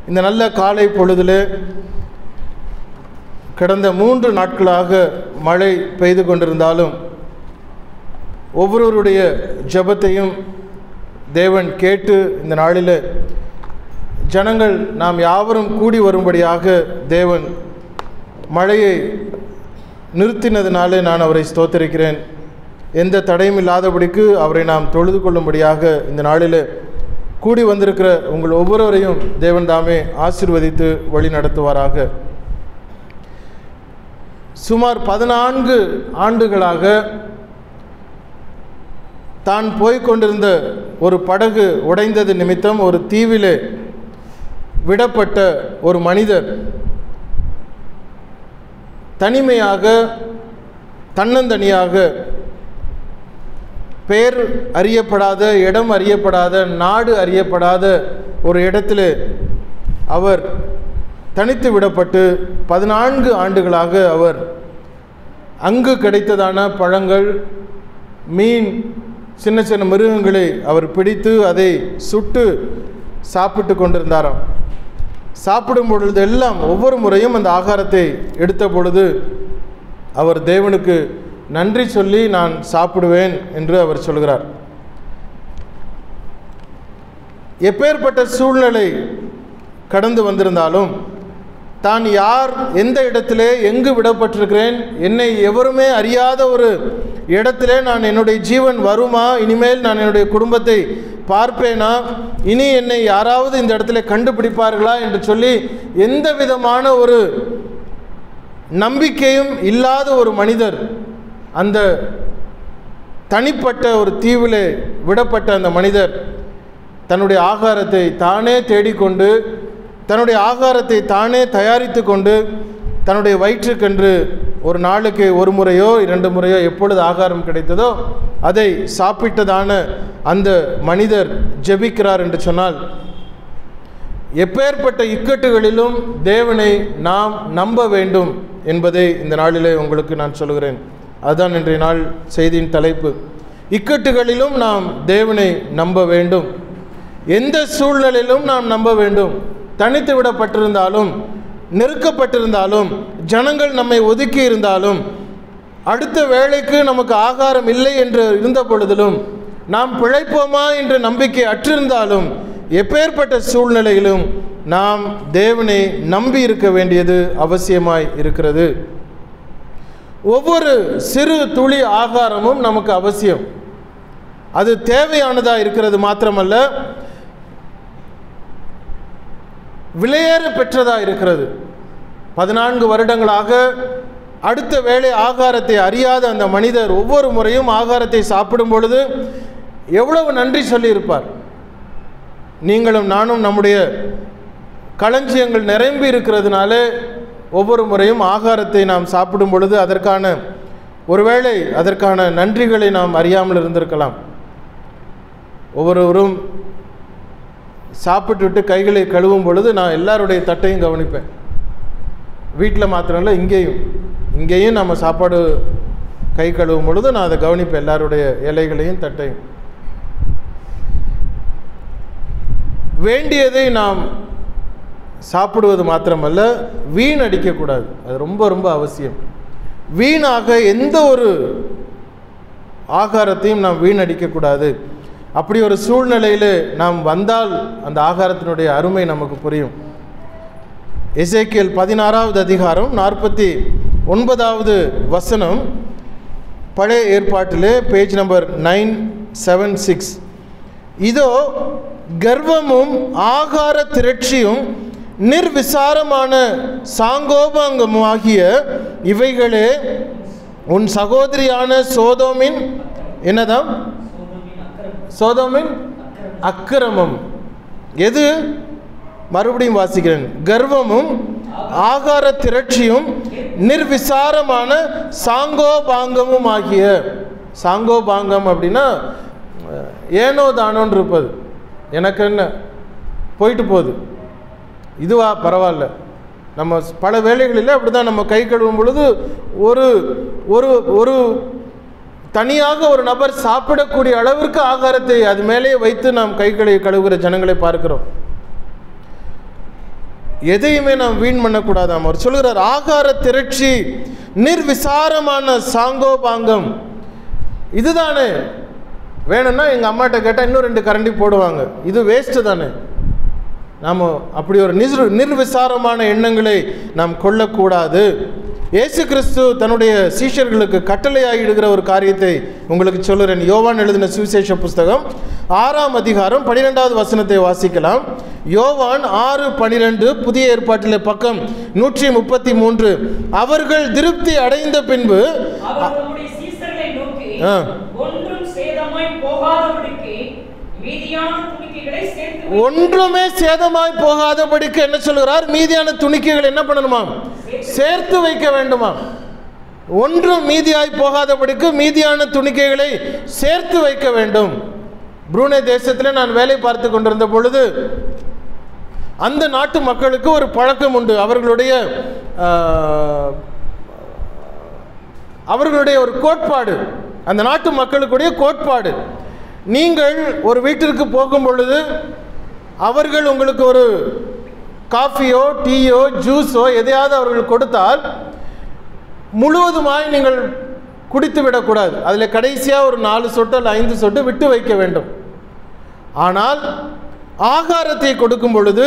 இந்த நல்ல காலை பொழுதில் கடந்த மூன்று நாட்களாக மழை பெய்து கொண்டிருந்தாலும் ஒவ்வொருவருடைய ஜெபத்தையும் தேவன் கேட்டு இந்த நாளில் ஜனங்கள் நாம் யாவரும் கூடி வரும்படியாக தேவன் மழையை நிறுத்தினதினாலே நான் அவரை ஸ்தோத்தரிக்கிறேன் எந்த தடையும் இல்லாதபடிக்கு அவரை நாம் தொழுது கொள்ளும்படியாக இந்த நாளில் கூடி வந்திருக்கிற உங்கள் ஒவ்வொருவரையும் தேவன் தாமே ஆசிர்வதித்து வழி நடத்துவாராக சுமார் பதினான்கு ஆண்டுகளாக தான் போய்க் கொண்டிருந்த ஒரு படகு உடைந்தது நிமித்தம் ஒரு தீவிலே விடப்பட்ட ஒரு மனிதர் தனிமையாக தன்னந்தனியாக பெயர் அறியப்படாத இடம் அறியப்படாத நாடு அறியப்படாத ஒரு இடத்திலே அவர் தனித்து விடப்பட்டு பதினான்கு ஆண்டுகளாக அவர் அங்கு கிடைத்ததான பழங்கள் மீன் சின்ன சின்ன மிருகங்களை அவர் பிடித்து அதை சுட்டு சாப்பிட்டு கொண்டிருந்தாராம் சாப்பிடும் பொழுது எல்லாம் ஒவ்வொரு முறையும் அந்த ஆகாரத்தை எடுத்த பொழுது அவர் தேவனுக்கு நன்றி சொல்லி நான் சாப்பிடுவேன் என்று அவர் சொல்கிறார் எப்பேற்பட்ட சூழ்நிலை கடந்து வந்திருந்தாலும் தான் யார் எந்த இடத்திலே எங்கு விடப்பட்டிருக்கிறேன் என்னை எவருமே அறியாத ஒரு இடத்திலே நான் என்னுடைய ஜீவன் வருமா இனிமேல் நான் என்னுடைய குடும்பத்தை பார்ப்பேனா இனி என்னை யாராவது இந்த இடத்துல கண்டுபிடிப்பார்களா என்று சொல்லி எந்த விதமான ஒரு நம்பிக்கையும் இல்லாத ஒரு மனிதர் அந்த தனிப்பட்ட ஒரு தீவிலே விடப்பட்ட அந்த மனிதர் தன்னுடைய ஆகாரத்தை தானே தேடிக்கொண்டு தன்னுடைய ஆகாரத்தை தானே தயாரித்து கொண்டு தன்னுடைய வயிற்றுக்கென்று ஒரு நாளுக்கு ஒரு முறையோ இரண்டு முறையோ எப்பொழுது ஆகாரம் கிடைத்ததோ அதை சாப்பிட்டதான அந்த மனிதர் ஜெபிக்கிறார் என்று சொன்னால் எப்பேற்பட்ட இக்கட்டுகளிலும் தேவனை நாம் நம்ப வேண்டும் என்பதை இந்த நாளிலே உங்களுக்கு நான் சொல்கிறேன் அதுதான் இன்றைய நாள் செய்தியின் தலைப்பு இக்கட்டுகளிலும் நாம் தேவனை நம்ப வேண்டும் எந்த சூழ்நிலையிலும் நாம் நம்ப வேண்டும் தனித்து விடப்பட்டிருந்தாலும் நெருக்கப்பட்டிருந்தாலும் ஜனங்கள் நம்மை ஒதுக்கி இருந்தாலும் அடுத்த வேலைக்கு நமக்கு ஆகாரம் இல்லை என்று இருந்த பொழுதிலும் நாம் பிழைப்போமா என்ற நம்பிக்கை அற்றிருந்தாலும் எப்பேற்பட்ட சூழ்நிலையிலும் நாம் தேவனை நம்பி இருக்க வேண்டியது அவசியமாய் இருக்கிறது ஒவ்வொரு சிறு துளி ஆகாரமும் நமக்கு அவசியம் அது தேவையானதாக இருக்கிறது மாத்திரமல்ல விலையேற பெற்றதாக இருக்கிறது பதினான்கு வருடங்களாக அடுத்த வேளை ஆகாரத்தை அறியாத அந்த மனிதர் ஒவ்வொரு முறையும் ஆகாரத்தை சாப்பிடும் பொழுது எவ்வளவு நன்றி சொல்லியிருப்பார் நீங்களும் நானும் நம்முடைய களஞ்சியங்கள் நிரம்பி இருக்கிறதுனால ஒவ்வொரு முறையும் ஆகாரத்தை நாம் சாப்பிடும் பொழுது அதற்கான ஒருவேளை அதற்கான நன்றிகளை நாம் அறியாமல் இருந்திருக்கலாம் ஒவ்வொருவரும் சாப்பிட்டுட்டு கைகளை கழுவும் பொழுது நான் எல்லாருடைய தட்டையும் கவனிப்பேன் வீட்டில் மாத்திரம் இல்லை இங்கேயும் இங்கேயும் நம்ம சாப்பாடு கை கழுவும் பொழுது நான் அதை கவனிப்பேன் எல்லாருடைய இலைகளையும் தட்டையும் வேண்டியதை நாம் சாப்பிடுவது மாத்திரமல்ல வீண் அடிக்கக்கூடாது அது ரொம்ப ரொம்ப அவசியம் வீணாக எந்த ஒரு ஆகாரத்தையும் நாம் வீணடிக்கக்கூடாது அப்படி ஒரு சூழ்நிலையில் நாம் வந்தால் அந்த ஆகாரத்தினுடைய அருமை நமக்கு புரியும் எசேக்கியல் பதினாறாவது அதிகாரம் நாற்பத்தி ஒன்பதாவது வசனம் பழைய ஏற்பாட்டிலே page number nine seven six இதோ கர்வமும் ஆகார திரட்சியும் நிர்விசாரமான சாங்கோபாங்கமாகிய இவைகளே உன் சகோதரியான சோதோமின் என்னதாம் சோதோமின் அக்கிரமம் எது மறுபடியும் வாசிக்கிறேன் கர்வமும் ஆகார திரட்சியும் நிர்விசாரமான சாங்கோபாங்கமும் ஆகிய சாங்கோபாங்கம் அப்படின்னா அஹ், ஏனோ தானோன்னு இருப்பது எனக்கு என்ன போயிட்டு போகுது இதுவா பரவாயில்ல நம்ம பல வேலைகளில் அப்படி தான் நம்ம கை கழுவும் பொழுது ஒரு ஒரு ஒரு தனியாக ஒரு நபர் சாப்பிடக்கூடிய அளவிற்கு ஆகாரத்தை அது மேலே வைத்து நாம் கைகளை கழுவுகிற ஜனங்களை பார்க்கிறோம் எதையுமே நாம் வீண் பண்ணக்கூடாதாம் அவர் சொல்கிறார் ஆகார திரட்சி நிர்விசாரமான சாங்கோபாங்கம் இதுதானே வேணும்னா எங்கள் அம்மாட்ட கேட்டால் இன்னும் ரெண்டு கரண்டி போடுவாங்க இது வேஸ்ட்டு தானே நாம் அப்படி ஒரு நிர் நிர்விசாரமான எண்ணங்களை நாம் கொள்ளக்கூடாது இயேசு கிறிஸ்து தன்னுடைய சீஷர்களுக்கு கட்டளையாயிடுகிற ஒரு காரியத்தை உங்களுக்கு சொல்லுறேன் யோவான் எழுதின சுவிசேஷ புஸ்தகம் ஆறாம் அதிகாரம் பனிரெண்டாவது வசனத்தை வாசிக்கலாம் யோவான் ஆறு பனிரெண்டு புதிய ஏற்பாட்டிலே பக்கம் நூற்றி முப்பத்தி மூன்று அவர்கள் திருப்தி அடைந்த பின்பு அவர் தம்முடைய சீசர்களை நோக்கி ஆ. ஒன்றும் சேதமாய் போகாதபடிக்கு மீதியான துணிக்கைகளை சேர்த்து வை- ஒன்றுமே சேதமாய் போகாதபடிக்கு என்ன சொல்கிறார் மீதியான துணிக்கைகள் என்ன பண்ணணுமாம் சேர்த்து வைக்க வேண்டுமாம் ஒன்றும் மீதியாய் போகாதபடிக்கு மீதியான துணிக்கைகளை சேர்த்து வைக்க வேண்டும் புரூனே தேசத்தில் நான் வேலை பார்த்து கொண்டிருந்த பொழுது அந்த நாட்டு மக்களுக்கு ஒரு பழக்கம் உண்டு அவர்களுடைய ஆஹ், அவர்களுடைய ஒரு கோட்பாடு அந்த நாட்டு மக்களுக்குடைய கோட்பாடு நீங்கள் ஒரு வீட்டிற்கு போகும் பொழுது அவர்கள் உங்களுக்கு ஒரு காஃபியோ டீயோ ஜூஸோ எதையாவது அவர்கள் கொடுத்தால் முழுவதுமாய் நீங்கள் குடித்து விடக்கூடாது அதில் கடைசியாக ஒரு நாலு சொட்டு அல்ல ஐந்து சொட்டு விட்டு வைக்க வேண்டும் ஆனால் ஆகாரத்தை கொடுக்கும் பொழுது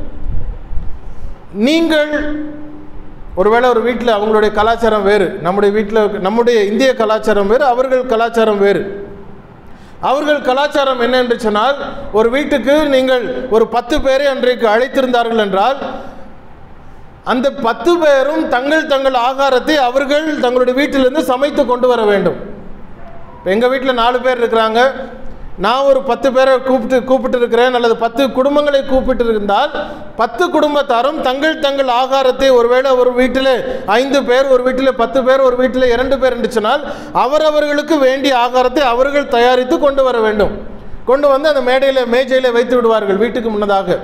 நீங்கள் ஒருவேளை ஒரு வீட்டில் அவங்களுடைய கலாச்சாரம் வேறு நம்முடைய வீட்டில் நம்முடைய இந்திய கலாச்சாரம் வேறு அவர்கள் கலாச்சாரம் வேறு அவர்கள் கலாச்சாரம் என்ன என்று சொன்னால் ஒரு வீட்டுக்கு நீங்கள் ஒரு பத்து பேரை அன்றைக்கு அழைத்திருந்தார்கள் என்றால் அந்த பத்து பேரும் தங்கள் தங்கள் ஆகாரத்தை அவர்கள் தங்களுடைய வீட்டிலிருந்து சமைத்து கொண்டு வர வேண்டும் இப்போ எங்கள் வீட்டில் நாலு பேர் இருக்கிறாங்க நான் ஒரு பத்து பேரை கூப்பிட்டு கூப்பிட்டு இருக்கிறேன் அல்லது பத்து குடும்பங்களை கூப்பிட்டு இருந்தால் பத்து குடும்பத்தாரும் தங்கள் தங்கள் ஆகாரத்தை ஒருவேளை ஒரு வீட்டில் ஐந்து பேர் ஒரு வீட்டில் பத்து பேர் ஒரு வீட்டில் இரண்டு பேர் என்று சொன்னால் அவரவர்களுக்கு வேண்டிய ஆகாரத்தை அவர்கள் தயாரித்து கொண்டு வர வேண்டும் கொண்டு வந்து அந்த மேடையில் மேஜையில் வைத்து விடுவார்கள் வீட்டுக்கு முன்னதாக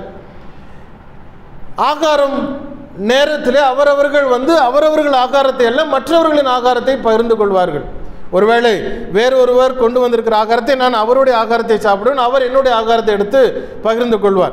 ஆகாரம் நேரத்தில் அவரவர்கள் வந்து அவரவர்கள் ஆகாரத்தை எல்லாம் மற்றவர்களின் ஆகாரத்தை பகிர்ந்து கொள்வார்கள் ஒருவேளை வேறொருவர் கொண்டு வந்திருக்கிற ஆகாரத்தை நான் அவருடைய ஆகாரத்தை சாப்பிடுவேன் அவர் என்னுடைய ஆகாரத்தை எடுத்து பகிர்ந்து கொள்வார்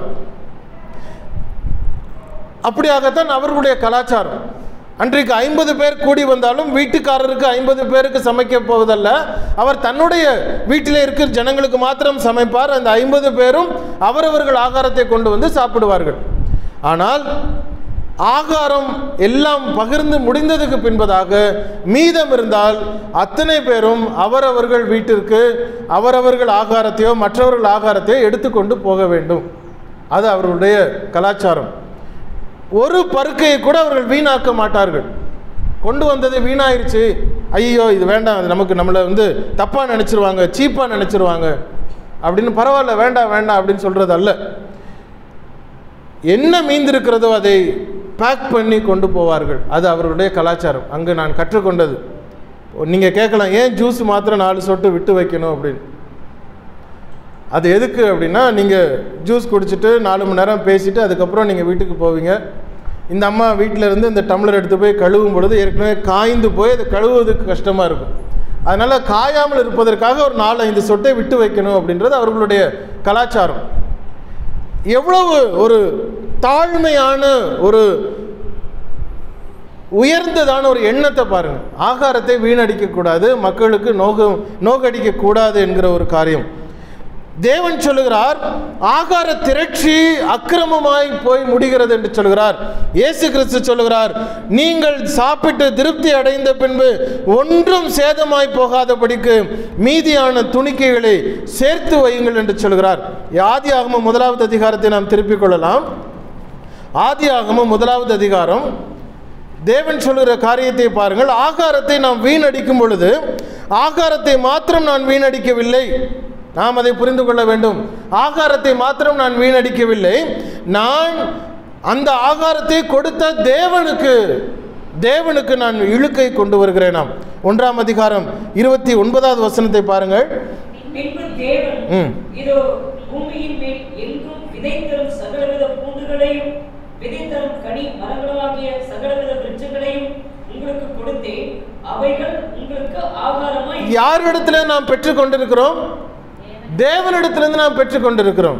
அப்படியாகத்தான் அவர்களுடைய கலாச்சாரம் அன்றைக்கு ஐம்பது பேர் கூடி வந்தாலும் வீட்டுக்காரருக்கு ஐம்பது பேருக்கு சமைக்க போவதல்ல அவர் தன்னுடைய வீட்டிலே இருக்கிற ஜனங்களுக்கு மாத்திரம் சமைப்பார் அந்த ஐம்பது பேரும் அவரவர்கள் ஆகாரத்தை கொண்டு வந்து சாப்பிடுவார்கள் ஆனால் ஆகாரம் எல்லாம் பகிர்ந்து முடிந்ததுக்கு பின்பதாக மீதம் இருந்தால் அத்தனை பேரும் அவரவர்கள் வீட்டிற்கு அவரவர்கள் ஆகாரத்தையோ மற்றவர்கள் ஆகாரத்தையோ எடுத்துக்கொண்டு போக வேண்டும் அது அவர்களுடைய கலாச்சாரம் ஒரு பருக்கையை கூட அவர்கள் வீணாக்க மாட்டார்கள் கொண்டு வந்தது வீணாயிருச்சு ஐயோ இது வேண்டாம் இது நமக்கு நம்மளை வந்து தப்பாக நினச்சிருவாங்க சீப்பாக நினச்சிருவாங்க அப்படின்னு பரவாயில்ல வேண்டாம் வேண்டாம் அப்படின்னு சொல்கிறது அல்ல என்ன மீந்திருக்கிறதோ அதை பேக் பண்ணி கொண்டு போவார்கள் அது அவர்களுடைய கலாச்சாரம் அங்கு நான் கற்றுக்கொண்டது நீங்கள் கேட்கலாம் ஏன் ஜூஸ் மாத்திரம் நாலு சொட்டு விட்டு வைக்கணும் அப்படின்னு அது எதுக்கு அப்படின்னா நீங்கள் ஜூஸ் குடிச்சிட்டு நாலு மணி நேரம் பேசிட்டு அதுக்கப்புறம் நீங்கள் வீட்டுக்கு போவீங்க இந்த அம்மா வீட்டில் இருந்து இந்த டம்ளர் எடுத்து போய் கழுவும் பொழுது ஏற்கனவே காய்ந்து போய் அதை கழுவுவதற்கு கஷ்டமாக இருக்கும் அதனால் காயாமல் இருப்பதற்காக ஒரு நாலு ஐந்து சொட்டை விட்டு வைக்கணும் அப்படின்றது அவர்களுடைய கலாச்சாரம் எவ்வளவு ஒரு தாழ்மையான ஒரு உயர்ந்ததான ஒரு எண்ணத்தை பாருங்க ஆகாரத்தை வீணடிக்கக்கூடாது மக்களுக்கு நோக நோகடிக்கக்கூடாது என்கிற ஒரு காரியம் தேவன் சொல்லுகிறார் ஆகார திரட்சி அக்கிரமமாய் போய் முடிகிறது என்று சொல்கிறார் இயேசு கிறிஸ்து சொல்லுகிறார் நீங்கள் சாப்பிட்டு திருப்தி அடைந்த பின்பு ஒன்றும் சேதமாய் போகாதபடிக்கு மீதியான துணிக்கைகளை சேர்த்து வையுங்கள் என்று சொல்கிறார் ஆதி ஆகம முதலாவது அதிகாரத்தை நாம் திருப்பிக் கொள்ளலாம் ஆதி ஆகம முதலாவது அதிகாரம் தேவன் சொல்லுகிற காரியத்தை பாருங்கள் ஆகாரத்தை நாம் வீணடிக்கும் பொழுது ஆகாரத்தை மாத்திரம் நான் வீணடிக்கவில்லை நாம் அதை புரிந்து கொள்ள வேண்டும் ஆகாரத்தை மாத்திரம் நான் வீணடிக்கவில்லை நான் அந்த ஆகாரத்தை கொடுத்த தேவனுக்கு தேவனுக்கு நான் இழுக்கை கொண்டு வருகிறேனாம் ஒன்றாம் அதிகாரம் இருபத்தி ஒன்பதாவது வசனத்தை பாருங்கள் பின்பு தேவன் ம். இதோ பூமியின் மேல் எங்கும் விதை தரும் சகலவித பூண்டுகளையும் விதை தரும் கனி மரங்களாகிய சகலவித விருட்சங்களையும் உங்களுக்கு கொடுத்தேன் அவைகள் உங்களுக்கு ஆகாரமாய் யாரிடத்துல நாம் பெற்றுக்கொண்டிருக்கிறோம் தேவனிடத்திலிருந்து நாம் பெற்றுக்கொண்டிருக்கிறோம்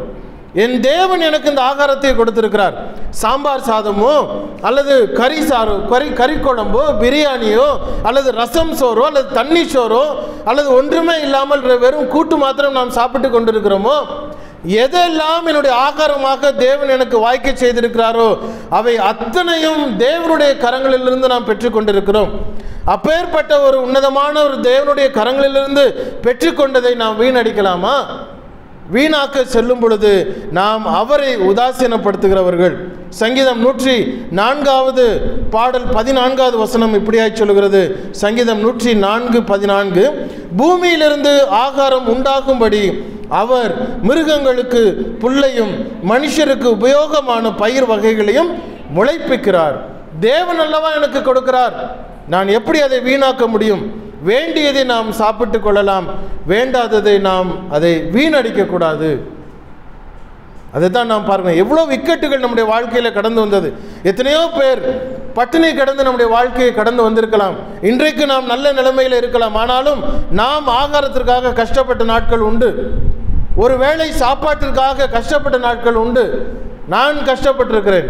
என் தேவன் எனக்கு இந்த ஆகாரத்தை கொடுத்திருக்கிறார் சாம்பார் சாதமோ அல்லது கறி சாரோ கறி கறி குழம்போ பிரியாணியோ அல்லது ரசம் சோறோ அல்லது தண்ணி சோறோ அல்லது ஒன்றுமே இல்லாமல் வெறும் கூட்டு மாத்திரம் நாம் சாப்பிட்டு கொண்டிருக்கிறோமோ எதெல்லாம் என்னுடைய ஆகாரமாக தேவன் எனக்கு வாய்க்க செய்திருக்கிறாரோ அவை அத்தனையும் தேவனுடைய கரங்களிலிருந்து நாம் பெற்றுக்கொண்டிருக்கிறோம் அப்பேற்பட்ட ஒரு உன்னதமான ஒரு தேவனுடைய கரங்களிலிருந்து பெற்றுக்கொண்டதை நாம் வீணடிக்கலாமா வீணாக்க செல்லும் பொழுது நாம் அவரை உதாசீனப்படுத்துகிறவர்கள் சங்கீதம் நூற்றி நான்காவது பாடல் பதினான்காவது வசனம் இப்படியாய் சொல்கிறது சங்கீதம் நூற்றி நான்கு பதினான்கு பூமியிலிருந்து ஆகாரம் உண்டாகும்படி அவர் மிருகங்களுக்கு புல்லையும் மனுஷருக்கு உபயோகமான பயிர் வகைகளையும் முளைப்பிக்கிறார் தேவன் அல்லவா எனக்கு கொடுக்கிறார் நான் எப்படி அதை வீணாக்க முடியும் வேண்டியதை நாம் சாப்பிட்டு கொள்ளலாம் வேண்டாததை நாம் அதை வீணடிக்க கூடாது அதை தான் நாம் பாருங்க எவ்வளோ இக்கட்டுகள் நம்முடைய வாழ்க்கையில் கடந்து வந்தது எத்தனையோ பேர் பட்டினி கடந்து நம்முடைய வாழ்க்கையை கடந்து வந்திருக்கலாம் இன்றைக்கு நாம் நல்ல நிலைமையில் இருக்கலாம் ஆனாலும் நாம் ஆகாரத்திற்காக கஷ்டப்பட்ட நாட்கள் உண்டு ஒரு வேளை சாப்பாட்டிற்காக கஷ்டப்பட்ட நாட்கள் உண்டு நான் கஷ்டப்பட்டிருக்கிறேன்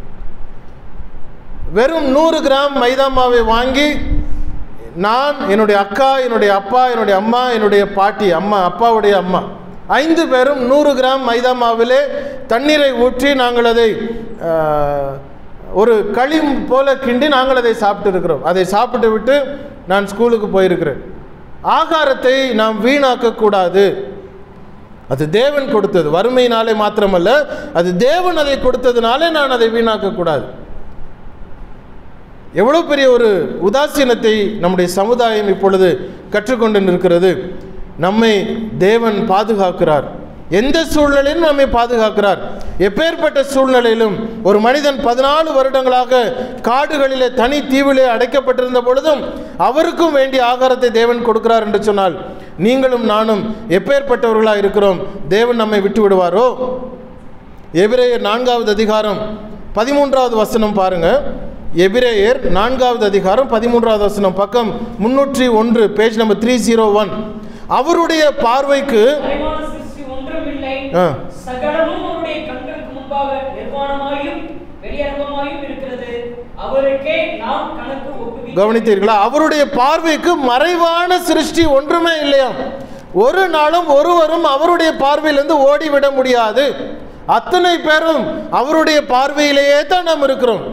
வெறும் நூறு கிராம் மைதா மாவை வாங்கி நான் என்னுடைய அக்கா என்னுடைய அப்பா என்னுடைய அம்மா என்னுடைய பாட்டி அம்மா அப்பாவுடைய அம்மா ஐந்து பேரும் நூறு கிராம் மைதா மாவிலே தண்ணீரை ஊற்றி நாங்கள் அதை ஆஹ், ஒரு களி போல கிண்டி நாங்கள் அதை சாப்பிட்டு இருக்கிறோம் அதை சாப்பிட்டு விட்டு நான் ஸ்கூலுக்கு போயிருக்கிறேன் ஆகாரத்தை நாம் வீணாக்கக்கூடாது அது தேவன் கொடுத்தது வறுமையினாலே மாத்திரமல்ல அது தேவன் அதை கொடுத்ததுனாலே நான் அதை வீணாக்கக்கூடாது எவ்வளோ பெரிய ஒரு உதாசீனத்தை நம்முடைய சமுதாயம் இப்பொழுது கற்றுக்கொண்டு நிற்கிறது நம்மை தேவன் பாதுகாக்கிறார் எந்த சூழ்நிலையிலும் நம்மை பாதுகாக்கிறார் எப்பேற்பட்ட சூழ்நிலையிலும் ஒரு மனிதன் பதினாலு வருடங்களாக காடுகளிலே தனி தீவிலே அடைக்கப்பட்டிருந்த பொழுதும் அவருக்கும் வேண்டிய ஆகாரத்தை தேவன் கொடுக்கிறார் என்று சொன்னால் நீங்களும் நானும் எப்பேற்பட்டவர்களாக இருக்கிறோம் தேவன் நம்மை விட்டு விடுவாரோ எபிரேயர் நான்காவது அதிகாரம் பதிமூன்றாவது வசனம் பாருங்க எபிரேயர் நான்காவது அதிகாரம் பதிமூன்றாவது வசனம் பக்கம் முன்னூற்றி ஒன்று page number three zero one அவருடைய பார்வைக்கு மறைவான சிருஷ்டி ஒன்றுமில்லை ஆ. சகலமும் அவருடைய கண்களுக்கு முன்பாக நிர்வாணமாயும் வெளியரங்கமாயும் இருக்கிறது அவருக்கே நாம் கணக்கு ஒப்புவி கவனித்தீர்களா அவருடைய பார்வைக்கு மறைவான சிருஷ்டி ஒன்றுமே இல்லையாம் ஒரு நாளும் ஒருவரும் அவருடைய பார்வையிலிருந்து ஓடிவிட முடியாது அத்தனை பேரும் அவருடைய பார்வையிலேயே தான் நாம் இருக்கிறோம்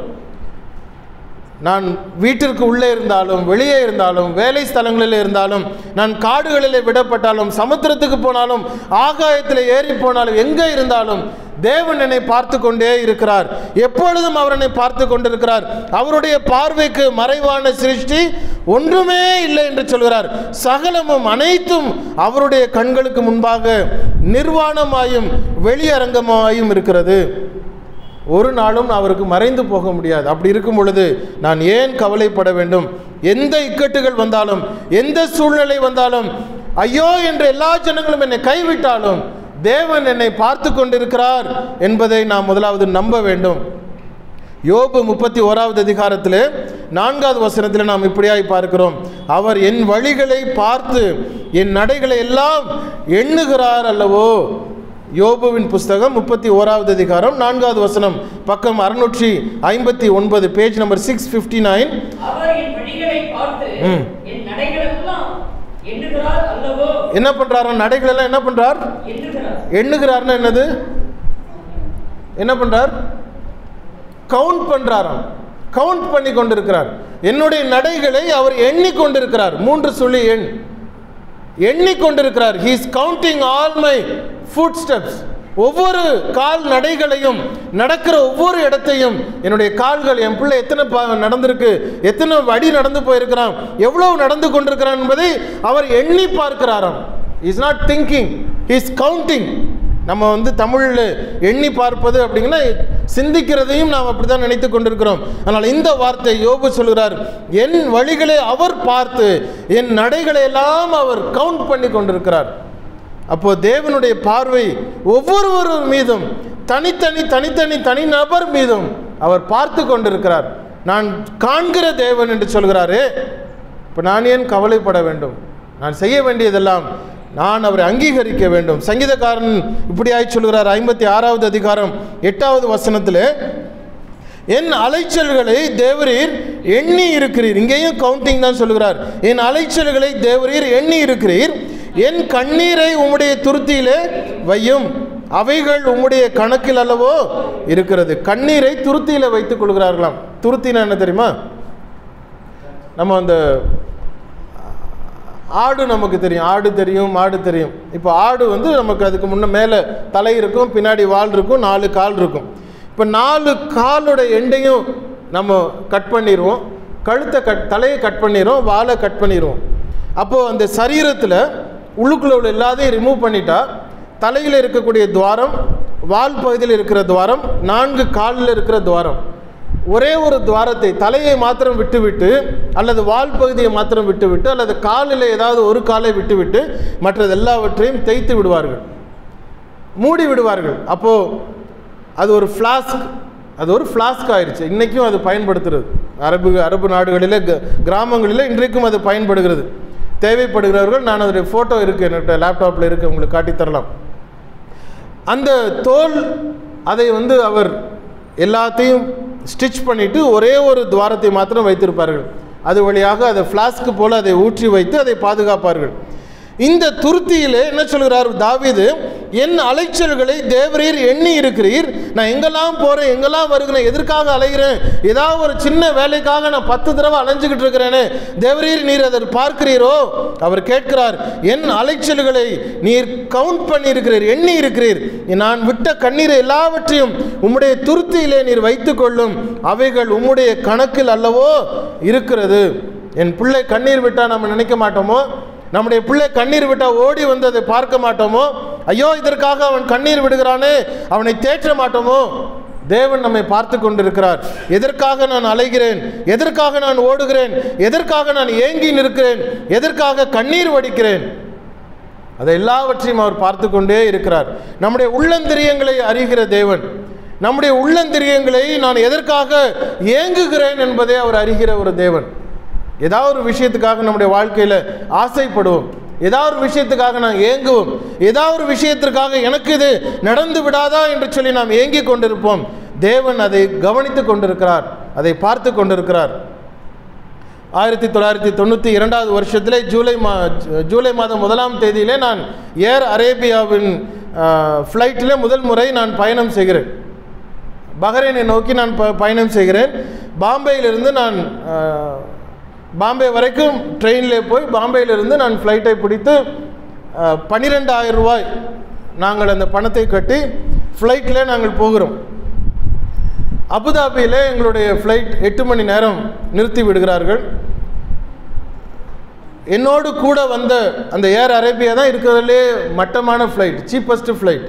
நான் வீட்டிற்கு உள்ளே இருந்தாலும் வெளியே இருந்தாலும் வேலை ஸ்தலங்களில் இருந்தாலும் நான் காடுகளில் விடப்பட்டாலும் சமுத்திரத்துக்கு போனாலும் ஆகாயத்தில் ஏறி போனாலும் எங்கே இருந்தாலும் தேவன் என்னை பார்த்து கொண்டே இருக்கிறார் எப்பொழுதும் அவர் என்னை பார்த்து கொண்டிருக்கிறார் அவருடைய பார்வைக்கு மறைவான சிருஷ்டி ஒன்றுமே இல்லை என்று சொல்கிறார் சகலமும் அனைத்தும் அவருடைய கண்களுக்கு முன்பாக நிர்வாணமாயும் வெளியரங்கமாயும் இருக்கிறது ஒரு நாளும் அவருக்கு மறைந்து போக முடியாது அப்படி இருக்கும் பொழுது நான் ஏன் கவலைப்பட வேண்டும் எந்த இக்கட்டுகள் வந்தாலும் எந்த சூழ்நிலை வந்தாலும் ஐயோ என்று எல்லா ஜனங்களும் என்னை கைவிட்டாலும் தேவன் என்னை பார்த்து கொண்டிருக்கிறார் என்பதை நாம் முதலாவது நம்ப வேண்டும் யோபு முப்பத்தி ஓராவது அதிகாரத்திலே நான்காவது வசனத்தில் நாம் இப்படியாய் பார்க்கிறோம் அவர் என் வழிகளை பார்த்து என் நடைகளை எல்லாம் எண்ணுகிறார் அல்லவோ யோபுவின் புஸ்தகம் முப்பத்தி ஓராவது அதிகாரம் நான்காவது வசனம் பக்கம் அறுநூற்றி ஐம்பத்தி ஒன்பது page number six fifty nine அவர் என் வழிகளை பார்த்து ம். என் நடைகளெல்லாம் எண்ணுகிறார் அல்லவோ என்ன பண்றாரா நடைகளெல்லாம் என்ன பண்றார் எண்ணுகிறார் எண்ணுகிறார்னா என்னது என்ன பண்றார் கவுண்ட் பண்றாராம் கவுண்ட் பண்ணி கொண்டிருக்கிறார் என்னுடைய நடைகளை அவர் எண்ணிக்கொண்டிருக்கிறார் மூன்று சொல்லி எண் எண்ணிக்கொண்டிருக்கிறார் he is counting all my footsteps ஒவ்வொரு கால் நடைகளையும் நடக்கிற ஒவ்வொரு இடத்தையும் என்னுடைய கால்கள் என் பிள்ளை எத்தனை ப- நடந்திருக்கு எத்தனை வடி நடந்து போயிருக்கிறான் எவ்வளவு நடந்து கொண்டிருக்கிறான் என்பதை அவர் எண்ணி பார்க்கிறாராம் is not thinking is counting நம்ம வந்து தமிழில் எண்ணி பார்ப்பது அப்படிங்கன்னா சிந்திக்கிறதையும் நாம் அப்படி தான் நினைத்து கொண்டிருக்கிறோம் ஆனால் இந்த வார்த்தை யோபு சொல்கிறார் என் வழிகளை அவர் பார்த்து என் நடைகளை எல்லாம் அவர் கவுண்ட் பண்ணி கொண்டிருக்கிறார் அப்போ தேவனுடைய பார்வை ஒவ்வொருவர் மீதும் தனித்தனி தனித்தனி தனி நபர் மீதும் அவர் பார்த்து கொண்டிருக்கிறார் நான் காண்கிற தேவன் என்று சொல்கிறாரே இப்போ நான் ஏன் கவலைப்பட வேண்டும் நான் செய்ய வேண்டியதெல்லாம் நான் அவரை அங்கீகரிக்க வேண்டும் சங்கீதக்காரன் இப்படியாய் சொல்கிறார் ஐம்பத்தி ஆறாவது அதிகாரம் எட்டாவது வசனத்தில் என் அலைச்சல்களை தேவரீர் எண்ணி இருக்கிறீர் இங்கேயும் கவுண்டிங் தான் சொல்கிறார் என் அலைச்சல்களை தேவரீர் எண்ணி இருக்கிறீர் என் கண்ணீரை உம்முடைய துருத்தியிலே வையும் அவைகள் உம்முடைய கணக்கில் அல்லவோ இருக்கிறது கண்ணீரை துருத்தியில வைத்துக் கொள்கிறார்களாம் துருத்தினா என்ன தெரியுமா நம்ம அந்த ஆடு நமக்கு தெரியும் ஆடு தெரியும் மாடு தெரியும் இப்போ ஆடு வந்து நமக்கு அதுக்கு முன்ன மேலே தலை இருக்கும் பின்னாடி வால் இருக்கும் நாலு கால் இருக்கும் இப்போ நாலு காலோட எண்டையும் நம்ம கட் பண்ணிடுவோம் கழுத்தை கட் தலையை கட் பண்ணிடுவோம் வாலை கட் பண்ணிடுவோம் அப்போது அந்த சரீரத்தில் உள்ளுக்குள்ள உள்ள எல்லாத்தையும் ரிமூவ் பண்ணிட்டா தலையில் இருக்கக்கூடிய துவாரம் வால் பகுதியில் இருக்கிற துவாரம் நான்கு காலில் இருக்கிற துவாரம் ஒரே ஒரு துவாரத்தை தலையை மாத்திரம் விட்டுவிட்டு அல்லது வால் பகுதியை மாத்திரம் விட்டுவிட்டு அல்லது காலில் ஏதாவது ஒரு காலை விட்டுவிட்டு மற்றது எல்லாவற்றையும் தேய்த்து விடுவார்கள் மூடி விடுவார்கள் அப்போது அது ஒரு ஃப்ளாஸ்க் அது ஒரு ஃப்ளாஸ்க் ஆயிடுச்சு இன்றைக்கும் அது பயன்படுத்துறது அரபு அரபு நாடுகளில் க- கிராமங்களில் இன்றைக்கும் அது பயன்படுகிறது தேவைப்படுகிறவர்கள் நான் அதோடைய ஃபோட்டோ இருக்குது என்னோட லேப்டாப்பில் இருக்குது உங்களுக்கு காட்டித் தரலாம் அந்த தோல் அதை வந்து அவர் எல்லாத்தையும் ஸ்டிச் பண்ணிட்டு ஒரே ஒரு துவாரத்தை மாத்திரம் வைத்திருப்பார்கள் அது வழியாக அதை ஃப்ளாஸ்க்கு போல அதை ஊற்றி வைத்து அதை பாதுகாப்பார்கள் இந்த துருத்தியிலே என்ன சொல்கிறார் தாவீது என் அலைச்சல்களை தேவரீர் எண்ணி இருக்கிறீர் நான் எங்கெல்லாம் போகிறேன் எங்கெல்லாம் வருகிறேன் எதற்காக அலைகிறேன் ஏதாவது ஒரு சின்ன வேலைக்காக நான் பத்து தடவை அலைஞ்சுக்கிட்டு இருக்கிறேனே தேவரீர் நீர் அதை பார்க்கிறீரோ அவர் கேட்கிறார் என் அலைச்சல்களை நீர் கவுண்ட் பண்ணியிருக்கிறீர் எண்ணி இருக்கிறீர் நான் விட்ட கண்ணீரை எல்லாவற்றையும் உம்முடைய துருத்தியிலே நீர் வைத்துக் கொள்ளும் அவைகள் உம்முடைய கணக்கில் அல்லவோ இருக்கிறது என் பிள்ளை கண்ணீர் விட்டால் நம்ம நினைக்க மாட்டோமோ நம்முடைய பிள்ளை கண்ணீர் விட்டால் ஓடி வந்து அதை பார்க்க மாட்டோமோ ஐயோ இதற்காக அவன் கண்ணீர் விடுகிறானே அவனை தேற்ற மாட்டோமோ தேவன் நம்மை பார்த்து கொண்டிருக்கிறார் எதற்காக நான் அலைகிறேன் எதற்காக நான் ஓடுகிறேன் எதற்காக நான் ஏங்கி நிற்கிறேன் எதற்காக கண்ணீர் வடிக்கிறேன் அதை எல்லாவற்றையும் அவர் பார்த்து கொண்டே இருக்கிறார் நம்முடைய உள்ளந்திரியங்களை அறிகிற தேவன் நம்முடைய உள்ளந்திரியங்களை நான் எதற்காக ஏங்குகிறேன் என்பதை அவர் அறிகிற ஒரு தேவன் ஏதாவது ஒரு விஷயத்துக்காக நம்முடைய வாழ்க்கையில் ஆசைப்படுவோம் ஏதாவது ஒரு விஷயத்துக்காக நான் ஏங்குவோம் ஏதாவது ஒரு விஷயத்திற்காக எனக்கு இது நடந்து விடாதா என்று சொல்லி நாம் ஏங்கிக் கொண்டிருப்போம் தேவன் அதை கவனித்து கொண்டிருக்கிறார் அதை பார்த்து கொண்டிருக்கிறார் ஆயிரத்தி தொள்ளாயிரத்தி தொண்ணூற்றி இரண்டாவது வருஷத்திலே ஜூலை மா ஜூலை மாதம் முதலாம் தேதியிலே நான் ஏர் அரேபியாவின் ஃப்ளைட்டிலே முதல் முறை நான் பயணம் செய்கிறேன் பஹ்ரைனை நோக்கி நான் ப பயணம் செய்கிறேன் பாம்பேயிலிருந்து நான் அஹ், பாம்பே வரைக்கும் ட்ரெயினில் போய் பாம்பேயிலிருந்து நான் ஃப்ளைட்டை பிடித்து பன்னிரெண்டாயிரம் ரூபாய் நாங்கள் அந்த பணத்தை கட்டி ஃப்ளைட்டில் நாங்கள் போகிறோம் அபுதாபியிலே எங்களுடைய ஃப்ளைட் எட்டு மணி நேரம் நிறுத்தி விடுகிறார்கள் என்னோடு கூட வந்த அந்த ஏர் அரேபியா தான் இருக்கிறதுலே மட்டமான ஃப்ளைட் சீப்பஸ்ட் ஃப்ளைட்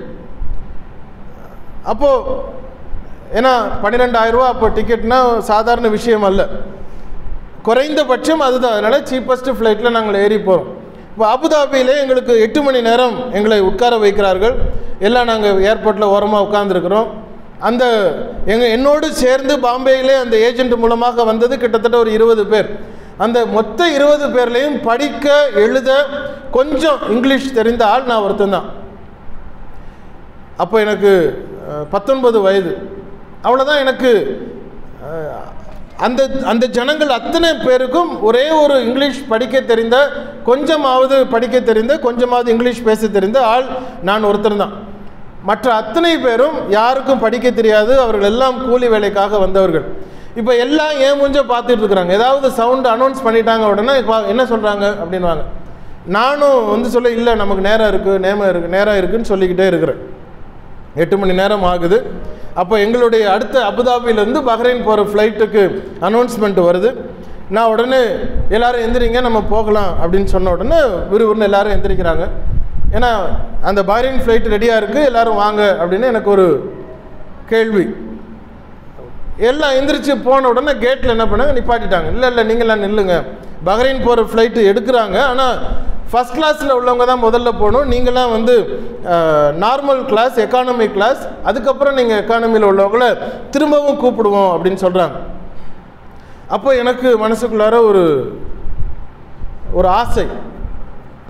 அப்போது ஏன்னா பன்னிரெண்டாயிரம் ரூபா அப்போ டிக்கெட்னா சாதாரண விஷயம் அல்ல குறைந்தபட்சம் அதுதான் அதனால் சீப்பஸ்ட் ஃப்ளைட்டில் நாங்கள் ஏறி போகிறோம் இப்போ அபுதாபியிலே எங்களுக்கு எட்டு மணி நேரம் எங்களை உட்கார வைக்கிறார்கள் எல்லாம் நாங்கள் ஏர்போர்ட்டில் ஓரமாக உட்காந்துருக்குறோம் அந்த எங்கள் என்னோடு சேர்ந்து பாம்பேயிலே அந்த ஏஜென்ட் மூலமாக வந்தது கிட்டத்தட்ட ஒரு இருபது பேர் அந்த மொத்த இருபது பேர்லேயும் படிக்க எழுத கொஞ்சம் இங்கிலீஷ் தெரிந்த ஆள் நான் ஒருத்தன் தான் அப்போ எனக்கு அஹ், பத்தொன்பது வயது அவ்வளோதான் எனக்கு அஹ், அந்த அந்த ஜனங்கள் அத்தனை பேருக்கும் ஒரே ஒரு இங்கிலீஷ் படிக்க தெரிந்த கொஞ்சமாவது படிக்க தெரிந்த கொஞ்சமாவது இங்கிலீஷ் பேச தெரிந்த ஆள் நான் ஒருத்தன் தான் மற்ற அத்தனை பேரும் யாருக்கும் படிக்க தெரியாது அவர்கள் எல்லாம் கூலி வேலைக்காக வந்தவர்கள் இப்போ எல்லாம் ஏன் மூஞ்ச பார்த்துட்டு இருக்கிறாங்க ஏதாவது சவுண்ட் அனௌன்ஸ் பண்ணிட்டாங்க உடனே இப்போ என்ன சொல்கிறாங்க அப்படின்வாங்க நானும் வந்து சொல்ல இல்லை நமக்கு நேரம் இருக்குது நேரம் இருக்குது நேரம் இருக்குன்னு சொல்லிக்கிட்டே இருக்கிறேன் எட்டு மணி நேரம் ஆகுது அப்போ எங்களுடைய அடுத்த அபுதாபியிலேருந்து பஹ்ரைன் போகிற ஃப்ளைட்டுக்கு அனௌன்ஸ்மெண்ட் வருது நான் உடனே எல்லாரும் எந்திரிங்க நம்ம போகலாம் அப்படின்னு சொன்ன உடனே விறுவிறுன்னு எல்லாரும் எந்திரிக்கிறாங்க ஏன்னா அந்த பஹ்ரைன் ஃப்ளைட் ரெடியாக இருக்குது எல்லாரும் வாங்க அப்படின்னு எனக்கு ஒரு கேள்வி எல்லாம் எந்திரிச்சு போன உடனே கேட்டில் என்ன பண்ணாங்க நிப்பாட்டிட்டாங்க இல்லை இல்லை நீங்களாம் நில்லுங்க பஹ்ரைன் போகிற ஃப்ளைட்டு எடுக்கிறாங்க ஆனால் ஃபஸ்ட் கிளாஸில் உள்ளவங்க தான் முதல்ல போகணும் நீங்களாம் வந்து நார்மல் கிளாஸ் எக்கானமி கிளாஸ் அதுக்கப்புறம் நீங்கள் எக்கானமியில் உள்ளவங்கள திரும்பவும் கூப்பிடுவோம் அப்படின்னு சொல்கிறாங்க அப்போ எனக்கு மனசுக்குள்ளார ஒரு ஒரு ஆசை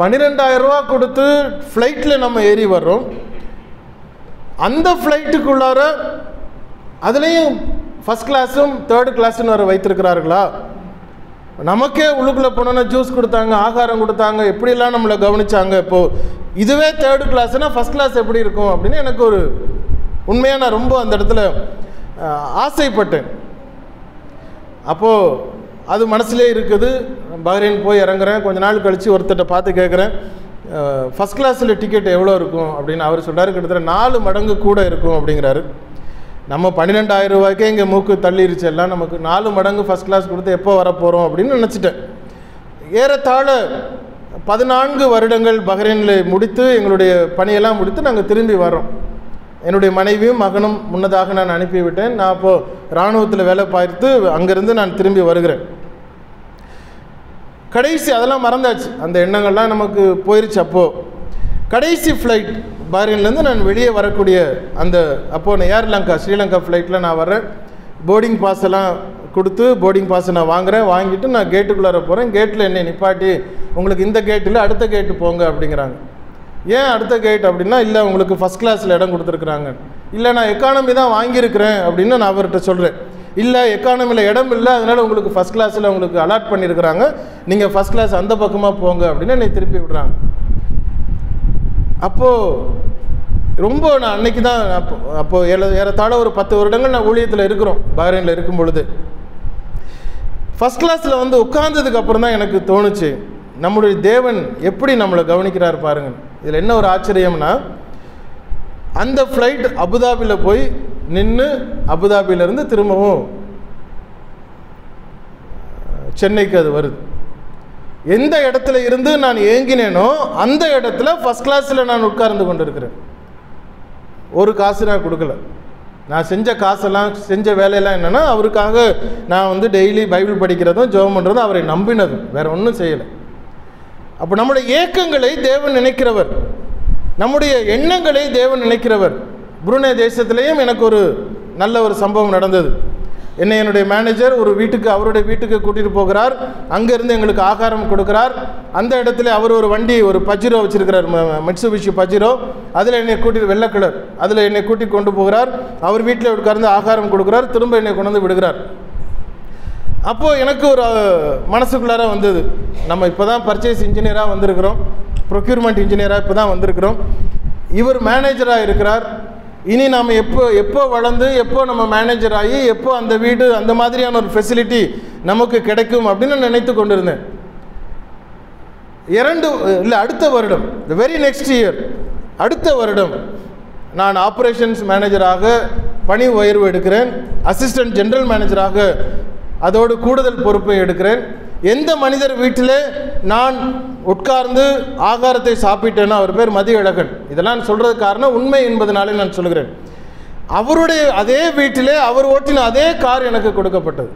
பன்னிரெண்டாயிரம் ரூபா கொடுத்து ஃப்ளைட்டில் நம்ம ஏறி வர்றோம் அந்த ஃப்ளைட்டுக்குள்ளார அதுலேயும் ஃபஸ்ட் கிளாஸும் தேர்டு கிளாஸ்னு வர வைத்திருக்கிறார்களா நமக்கே உள்ளுக்குள்ளே போனோன்னா ஜூஸ் கொடுத்தாங்க ஆகாரம் கொடுத்தாங்க எப்படிலாம் நம்மளை கவனிச்சாங்க இப்போது இதுவே தேர்டு கிளாஸ்னால் ஃபஸ்ட் கிளாஸ் எப்படி இருக்கும் அப்படின்னு எனக்கு ஒரு உண்மையாக நான் ரொம்ப அந்த இடத்துல அஹ், ஆசைப்பட்டேன் அப்போது அது மனசுலே இருக்குது பஹ்ரைன் போய் இறங்குறேன் கொஞ்ச நாள் கழித்து ஒருத்தர்கிட்ட பார்த்து கேட்குறேன் ஃபஸ்ட் கிளாஸில் டிக்கெட் எவ்வளோ இருக்கும் அப்படின்னு அவர் சொல்றாரு கிட்டத்தட்ட நாலு மடங்கு கூட இருக்கும் அப்படிங்கிறாரு நம்ம பன்னிரெண்டாயிரம் ரூபாய்க்கே இங்கே மூக்கு தள்ளிருச்சு எல்லாம் நமக்கு நாலு மடங்கு ஃபஸ்ட் கிளாஸ் கொடுத்து எப்போ வரப்போகிறோம் அப்படின்னு நினச்சிட்டேன் ஏறத்தாழ பதினான்கு வருடங்கள் பஹ்ரைனில் முடித்து எங்களுடைய பணியெல்லாம் முடித்து நாங்கள் திரும்பி வரோம் என்னுடைய மனைவியும் மகனும் முன்னதாக நான் அனுப்பிவிட்டேன் நான் அப்போது இராணுவத்தில் வேலை பார்த்து அங்கேருந்து நான் திரும்பி வருகிறேன் கடைசி அதெல்லாம் மறந்தாச்சு அந்த எண்ணங்கள்லாம் நமக்கு போயிருச்சு அப்போது கடைசி ஃப்ளைட் பாரின்லேருந்து நான் வெளியே வரக்கூடிய அந்த அப்போது நான் ஏர்லங்கா ஸ்ரீலங்கா ஃப்ளைட்டில் நான் வர்றேன் போர்டிங் பாஸ் எல்லாம் கொடுத்து போர்டிங் பாஸ் நான் வாங்குறேன் வாங்கிட்டு நான் கேட்டுக்குள்ளார போகிறேன் கேட்டில் என்னை நிப்பாட்டி உங்களுக்கு இந்த கேட்டில் அடுத்த கேட்டு போங்க அப்படிங்கிறாங்க ஏன் அடுத்த கேட் அப்படின்னா இல்லை உங்களுக்கு ஃபஸ்ட் கிளாஸில் இடம் கொடுத்துருக்குறாங்க இல்லை நான் எக்கானமி தான் வாங்கியிருக்கிறேன் அப்படின்னு நான் அவர்கிட்ட சொல்கிறேன் இல்லை எக்கானமியில் இடம் இல்லை அதனால் உங்களுக்கு ஃபஸ்ட் கிளாஸில் உங்களுக்கு அலாட் பண்ணியிருக்கிறாங்க நீங்கள் ஃபஸ்ட் கிளாஸ் அந்த பக்கமாக போங்க அப்படின்னு என்னை திருப்பி விடுறாங்க அப்போது ரொம்ப நான் அன்னைக்கு தான் அப்போ அப்போது ஏற ஏறத்தாழ ஒரு பத்து வருடங்கள் நான் ஊழியத்தில் இருக்கிறோம் பஹ்ரைனில் இருக்கும் பொழுது ஃபஸ்ட் கிளாஸில் வந்து உட்கார்ந்ததுக்கு அப்புறம் தான் எனக்கு தோணுச்சு நம்முடைய தேவன் எப்படி நம்மளை கவனிக்கிறார் பாருங்க இதில் என்ன ஒரு ஆச்சரியம்னா அந்த ஃப்ளைட் அபுதாபியில் போய் நின்று அபுதாபியிலேருந்து திரும்பவும் சென்னைக்கு அது வருது எந்த இடத்துல இருந்து நான் ஏங்கினேனோ அந்த இடத்துல ஃபஸ்ட் கிளாஸில் நான் உட்கார்ந்து கொண்டிருக்கிறேன் ஒரு காசு நான் கொடுக்கல நான் செஞ்ச காசெல்லாம் செஞ்ச வேலையெல்லாம் என்னென்னா அவருக்காக நான் வந்து டெய்லி பைபிள் படிக்கிறதும் ஜெபம் பண்ணுறதும் அவரை நம்பினதும் வேற ஒன்றும் செய்யலை அப்போ நம்முடைய ஏக்கங்களை தேவன் நினைக்கிறவர் நம்முடைய எண்ணங்களை தேவன் நினைக்கிறவர் புருனே தேசத்திலேயும் எனக்கு ஒரு நல்ல ஒரு சம்பவம் நடந்தது என்னை என்னுடைய மேனேஜர் ஒரு வீட்டுக்கு அவருடைய வீட்டுக்கு கூட்டிகிட்டு போகிறார் அங்கேருந்து எங்களுக்கு ஆகாரம் கொடுக்குறார் அந்த இடத்துல அவர் ஒரு வண்டி ஒரு பஜிரோ வச்சிருக்கிறார் மிட்சுபிஷி பஜிரோ அதில் என்னை கூட்டிட்டு வெள்ளை கலர் அதில் என்னை கூட்டி கொண்டு போகிறார் அவர் வீட்டில் உட்கார்ந்து ஆகாரம் கொடுக்குறார் திரும்ப என்னை கொண்டு வந்து விடுகிறார் அப்போது எனக்கு ஒரு அஹ், மனசுக்குள்ளார வந்தது நம்ம இப்போ தான் பர்ச்சேஸ் இன்ஜினியராக வந்திருக்கிறோம் ப்ரொக்யூர்மெண்ட் இன்ஜினியராக இப்போ தான் வந்திருக்கிறோம் இவர் மேனேஜராக இருக்கிறார் இனி நாம் எப்போ எப்போ வளர்ந்து எப்போ நம்ம மேனேஜர் ஆகி எப்போ அந்த வீடு அந்த மாதிரியான ஒரு ஃபெசிலிட்டி நமக்கு கிடைக்கும் அப்படின்னு நான் நினைத்து கொண்டிருந்தேன் இரண்டு இல்லை அடுத்த வருடம் த வெரி நெக்ஸ்ட் இயர் அடுத்த வருடம் நான் ஆப்ரேஷன்ஸ் மேனேஜராக பணி உயர்வு எடுக்கிறேன் அசிஸ்டன்ட் ஜெனரல் மேனேஜராக அதோடு கூடுதல் பொறுப்பை எடுக்கிறேன் எந்த மனிதர் வீட்டிலே நான் உட்கார்ந்து ஆகாரத்தை சாப்பிட்டேனோ அவர் பேர் மதியழகன் இதெல்லாம் நான் சொல்கிறது காரணம் உண்மை என்பதனாலே நான் சொல்கிறேன் அவருடைய அதே வீட்டிலே அவர் ஓட்டின அதே கார் எனக்கு கொடுக்கப்பட்டது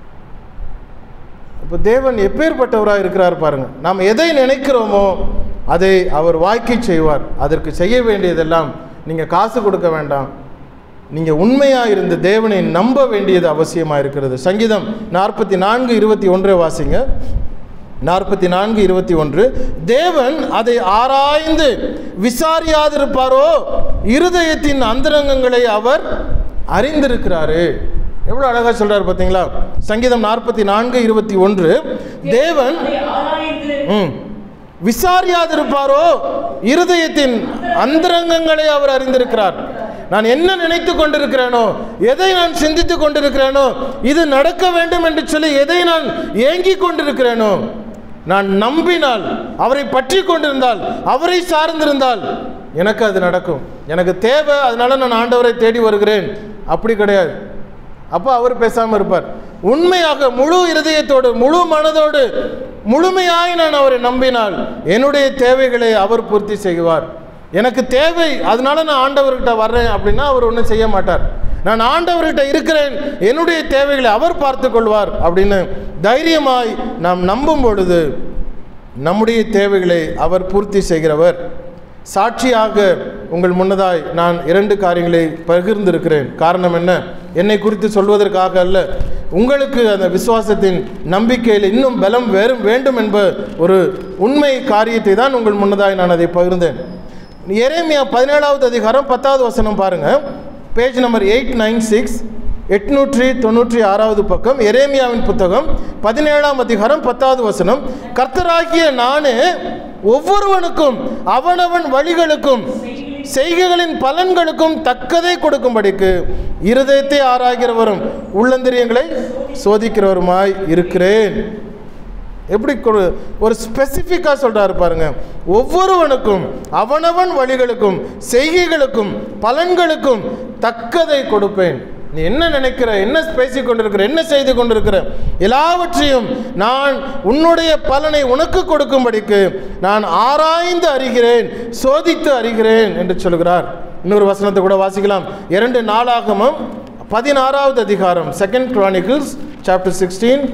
அப்போ தேவன் எப்பேற்பட்டவராக இருக்கிறார் பாருங்க நாம் எதை நினைக்கிறோமோ அதை அவர் வாய்க்கை செய்வார் அதற்கு செய்ய வேண்டியதெல்லாம் நீங்கள் காசு கொடுக்க வேண்டாம் நீங்கள் உண்மையாக இருந்த தேவனை நம்ப வேண்டியது அவசியமாக இருக்கிறது சங்கீதம் நாற்பத்தி நான்கு இருபத்தி ஒன்றை வாசிங்க நாற்பத்தி நான்கு இருபத்தி ஒன்று தேவன் அதை ஆராய்ந்து விசாரியாதிருப்பாரோ இருதயத்தின் அந்தரங்கங்களை அவர் அறிந்திருக்கிறாரு எவ்வளோ அழகாக சொல்றாரு பார்த்தீங்களா சங்கீதம் நாற்பத்தி நான்கு இருபத்தி ஒன்று தேவன் அதை ஆராய்ந்து ம் விசாரியாதிருப்பாரோ இருதயத்தின் அந்தரங்கங்களை அவர் அறிந்திருக்கிறார் நான் என்ன நினைத்து கொண்டிருக்கிறேனோ எதை நான் சிந்தித்து கொண்டிருக்கிறேனோ இது நடக்க வேண்டும் என்று சொல்லி எதை நான் ஏங்கிக் கொண்டிருக்கிறேனோ நான் நம்பினால் அவரை பற்றி கொண்டிருந்தால் அவரை சார்ந்திருந்தால் எனக்கு அது நடக்கும் எனக்கு தேவை அதனால நான் ஆண்டவரை தேடி வருகிறேன் அப்படி கிடையாது அப்போ அவர் பேசாமல் இருப்பார் உண்மையாக முழு இருதயத்தோடு முழு மனதோடு முழுமையாய் நான் அவரை நம்பினால் என்னுடைய தேவைகளை அவர் பூர்த்தி செய்வார் எனக்கு தேவை அதனால நான் ஆண்டவர்கிட்ட வர்றேன் அப்படின்னா அவர் ஒன்றும் செய்ய மாட்டார் நான் ஆண்டவர்கிட்ட இருக்கிறேன் என்னுடைய தேவைகளை அவர் பார்த்து கொள்வார் அப்படின்னு தைரியமாய் நாம் நம்பும் பொழுது நம்முடைய தேவைகளை அவர் பூர்த்தி செய்கிறவர் சாட்சியாக உங்கள் முன்னதாய் நான் இரண்டு காரியங்களை பகிர்ந்திருக்கிறேன் காரணம் என்ன என்னை குறித்து சொல்வதற்காக அல்ல உங்களுக்கு அந்த விசுவாசத்தின் நம்பிக்கையில் இன்னும் பலம் வேறும் வேண்டும் என்ப ஒரு உண்மை காரியத்தை தான் உங்கள் முன்னதாய் நான் அதை பகிர்ந்தேன் எரேமியா பதினேழாவது அதிகாரம் பத்தாவது வசனம் பாருங்க page number eight nine six எட்நூற்றி தொண்ணூற்றி ஆறாவது பக்கம் எரேமியாவின் புத்தகம் பதினேழாம் அதிகாரம் பத்தாவது வசனம் கர்த்தராகிய நானே ஒவ்வொருவனுக்கும் அவனவன் வழிகளுக்கும் செய்கைகளின் பலன்களுக்கும் தக்கதை கொடுக்கும்படிக்கு இருதயத்தை ஆராய்கிறவரும் உள்ளந்திரியங்களை சோதிக்கிறவருமாய் இருக்கிறேன் எப்படி கொடு- ஒரு ஸ்பெசிஃபிக்காக சொல்றாரு பாருங்க ஒவ்வொருவனுக்கும் அவனவன் வழிகளுக்கும் செய்கைகளுக்கும் பலன்களுக்கும் தக்கதை கொடுப்பேன் நீ என்ன நினைக்கிற என்ன பேசிக் கொண்டிருக்கிற என்ன செய்து கொண்டிருக்கிற எல்லாவற்றையும் நான் உன்னுடைய பலனை உனக்கு கொடுக்கும்படிக்கு நான் ஆராய்ந்து அறிகிறேன் சோதித்து அறிகிறேன் என்று சொல்கிறார் இன்னொரு வசனத்தை கூட வாசிக்கலாம் இரண்டு நாளாகமும் பதினாறாவது அதிகாரம் செகண்ட் கிரானிக்கிள்ஸ் சாப்டர் சிக்ஸ்டீன்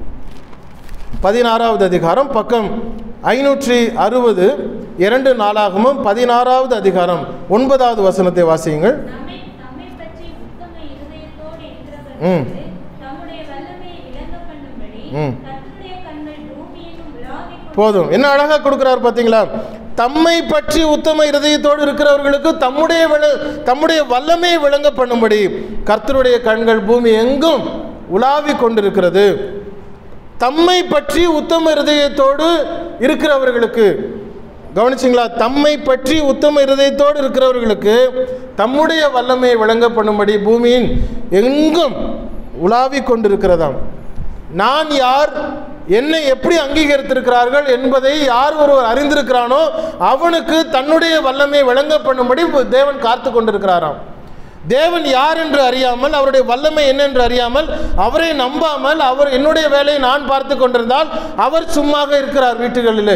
பதினாறாவது அதிகாரம் பக்கம் ஐநூற்றி அறுபது இரண்டு நாளாகமும் பதினாறாவது அதிகாரம் ஒன்பதாவது வசனத்தை வாசியுங்கள் நம்மை நம்மை பற்றி உத்தம இருதயத்தோடு ம். இருக்கிறவர்களுக்கு தம்முடைய வல்லமையை விளங்க பண்ணும்படி ம். கர்த்தருடைய கண்கள் பூமியெங்கும் உலாவிக் கொண்டு போதும் என்ன அழகாக கொடுக்கிறார் பார்த்தீங்களா தம்மை பற்றி உத்தம இருதயத்தோடு இருக்கிறவர்களுக்கு தம்முடைய விள தம்முடைய வல்லமையை விளங்க பண்ணும்படி கர்த்தருடைய கண்கள் பூமி எங்கும் உலாவிக் கொண்டிருக்கிறது தம்மை பற்றி உத்தம இருதயத்தோடு இருக்கிறவர்களுக்கு கவனிச்சிங்களா தம்மை பற்றி உத்தம இருதயத்தோடு இருக்கிறவர்களுக்கு தம்முடைய வல்லமையை விளங்க பண்ணும்படி பூமியின் எங்கும் உலாவிக் கொண்டிருக்கிறதாம் நான் யார் என்னை எப்படி அங்கீகரித்திருக்கிறார்கள் என்பதை யார் ஒருவர் அறிந்திருக்கிறானோ அவனுக்கு தன்னுடைய வல்லமையை விளங்க பண்ணும்படி தேவன் காத்து கொண்டிருக்கிறாராம் தேவன் யார் என்று அறியாமல் அவருடைய வல்லமை என்னென்று அறியாமல் அவரை நம்பாமல் அவர் என்னுடைய வேலையை நான் பார்த்து கொண்டிருந்தால் அவர் சும்மாக இருக்கிறார் வீட்டுகளிலே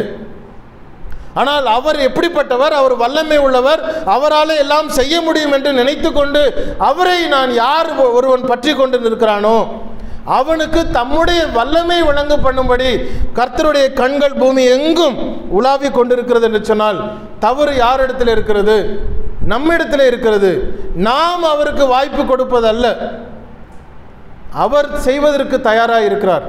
ஆனால் அவர் எப்படிப்பட்டவர் அவர் வல்லமை உள்ளவர் அவரால் எல்லாம் செய்ய முடியும் என்று நினைத்து கொண்டு அவரை நான் யார் ஒருவன் பற்றி கொண்டு நிற்கிறானோ அவனுக்கு தம்முடைய வல்லமை வழங்க பண்ணும்படி கர்த்தருடைய கண்கள் பூமி எங்கும் உலாவிக் கொண்டிருக்கிறது என்று சொன்னால் தவறு யாரிடத்தில் இருக்கிறது நம்மிடத்தில் இருக்கிறது நாம் அவருக்கு வாய்ப்பு கொடுப்பதல்ல அவர் செய்வதற்கு தயாராக இருக்கிறார்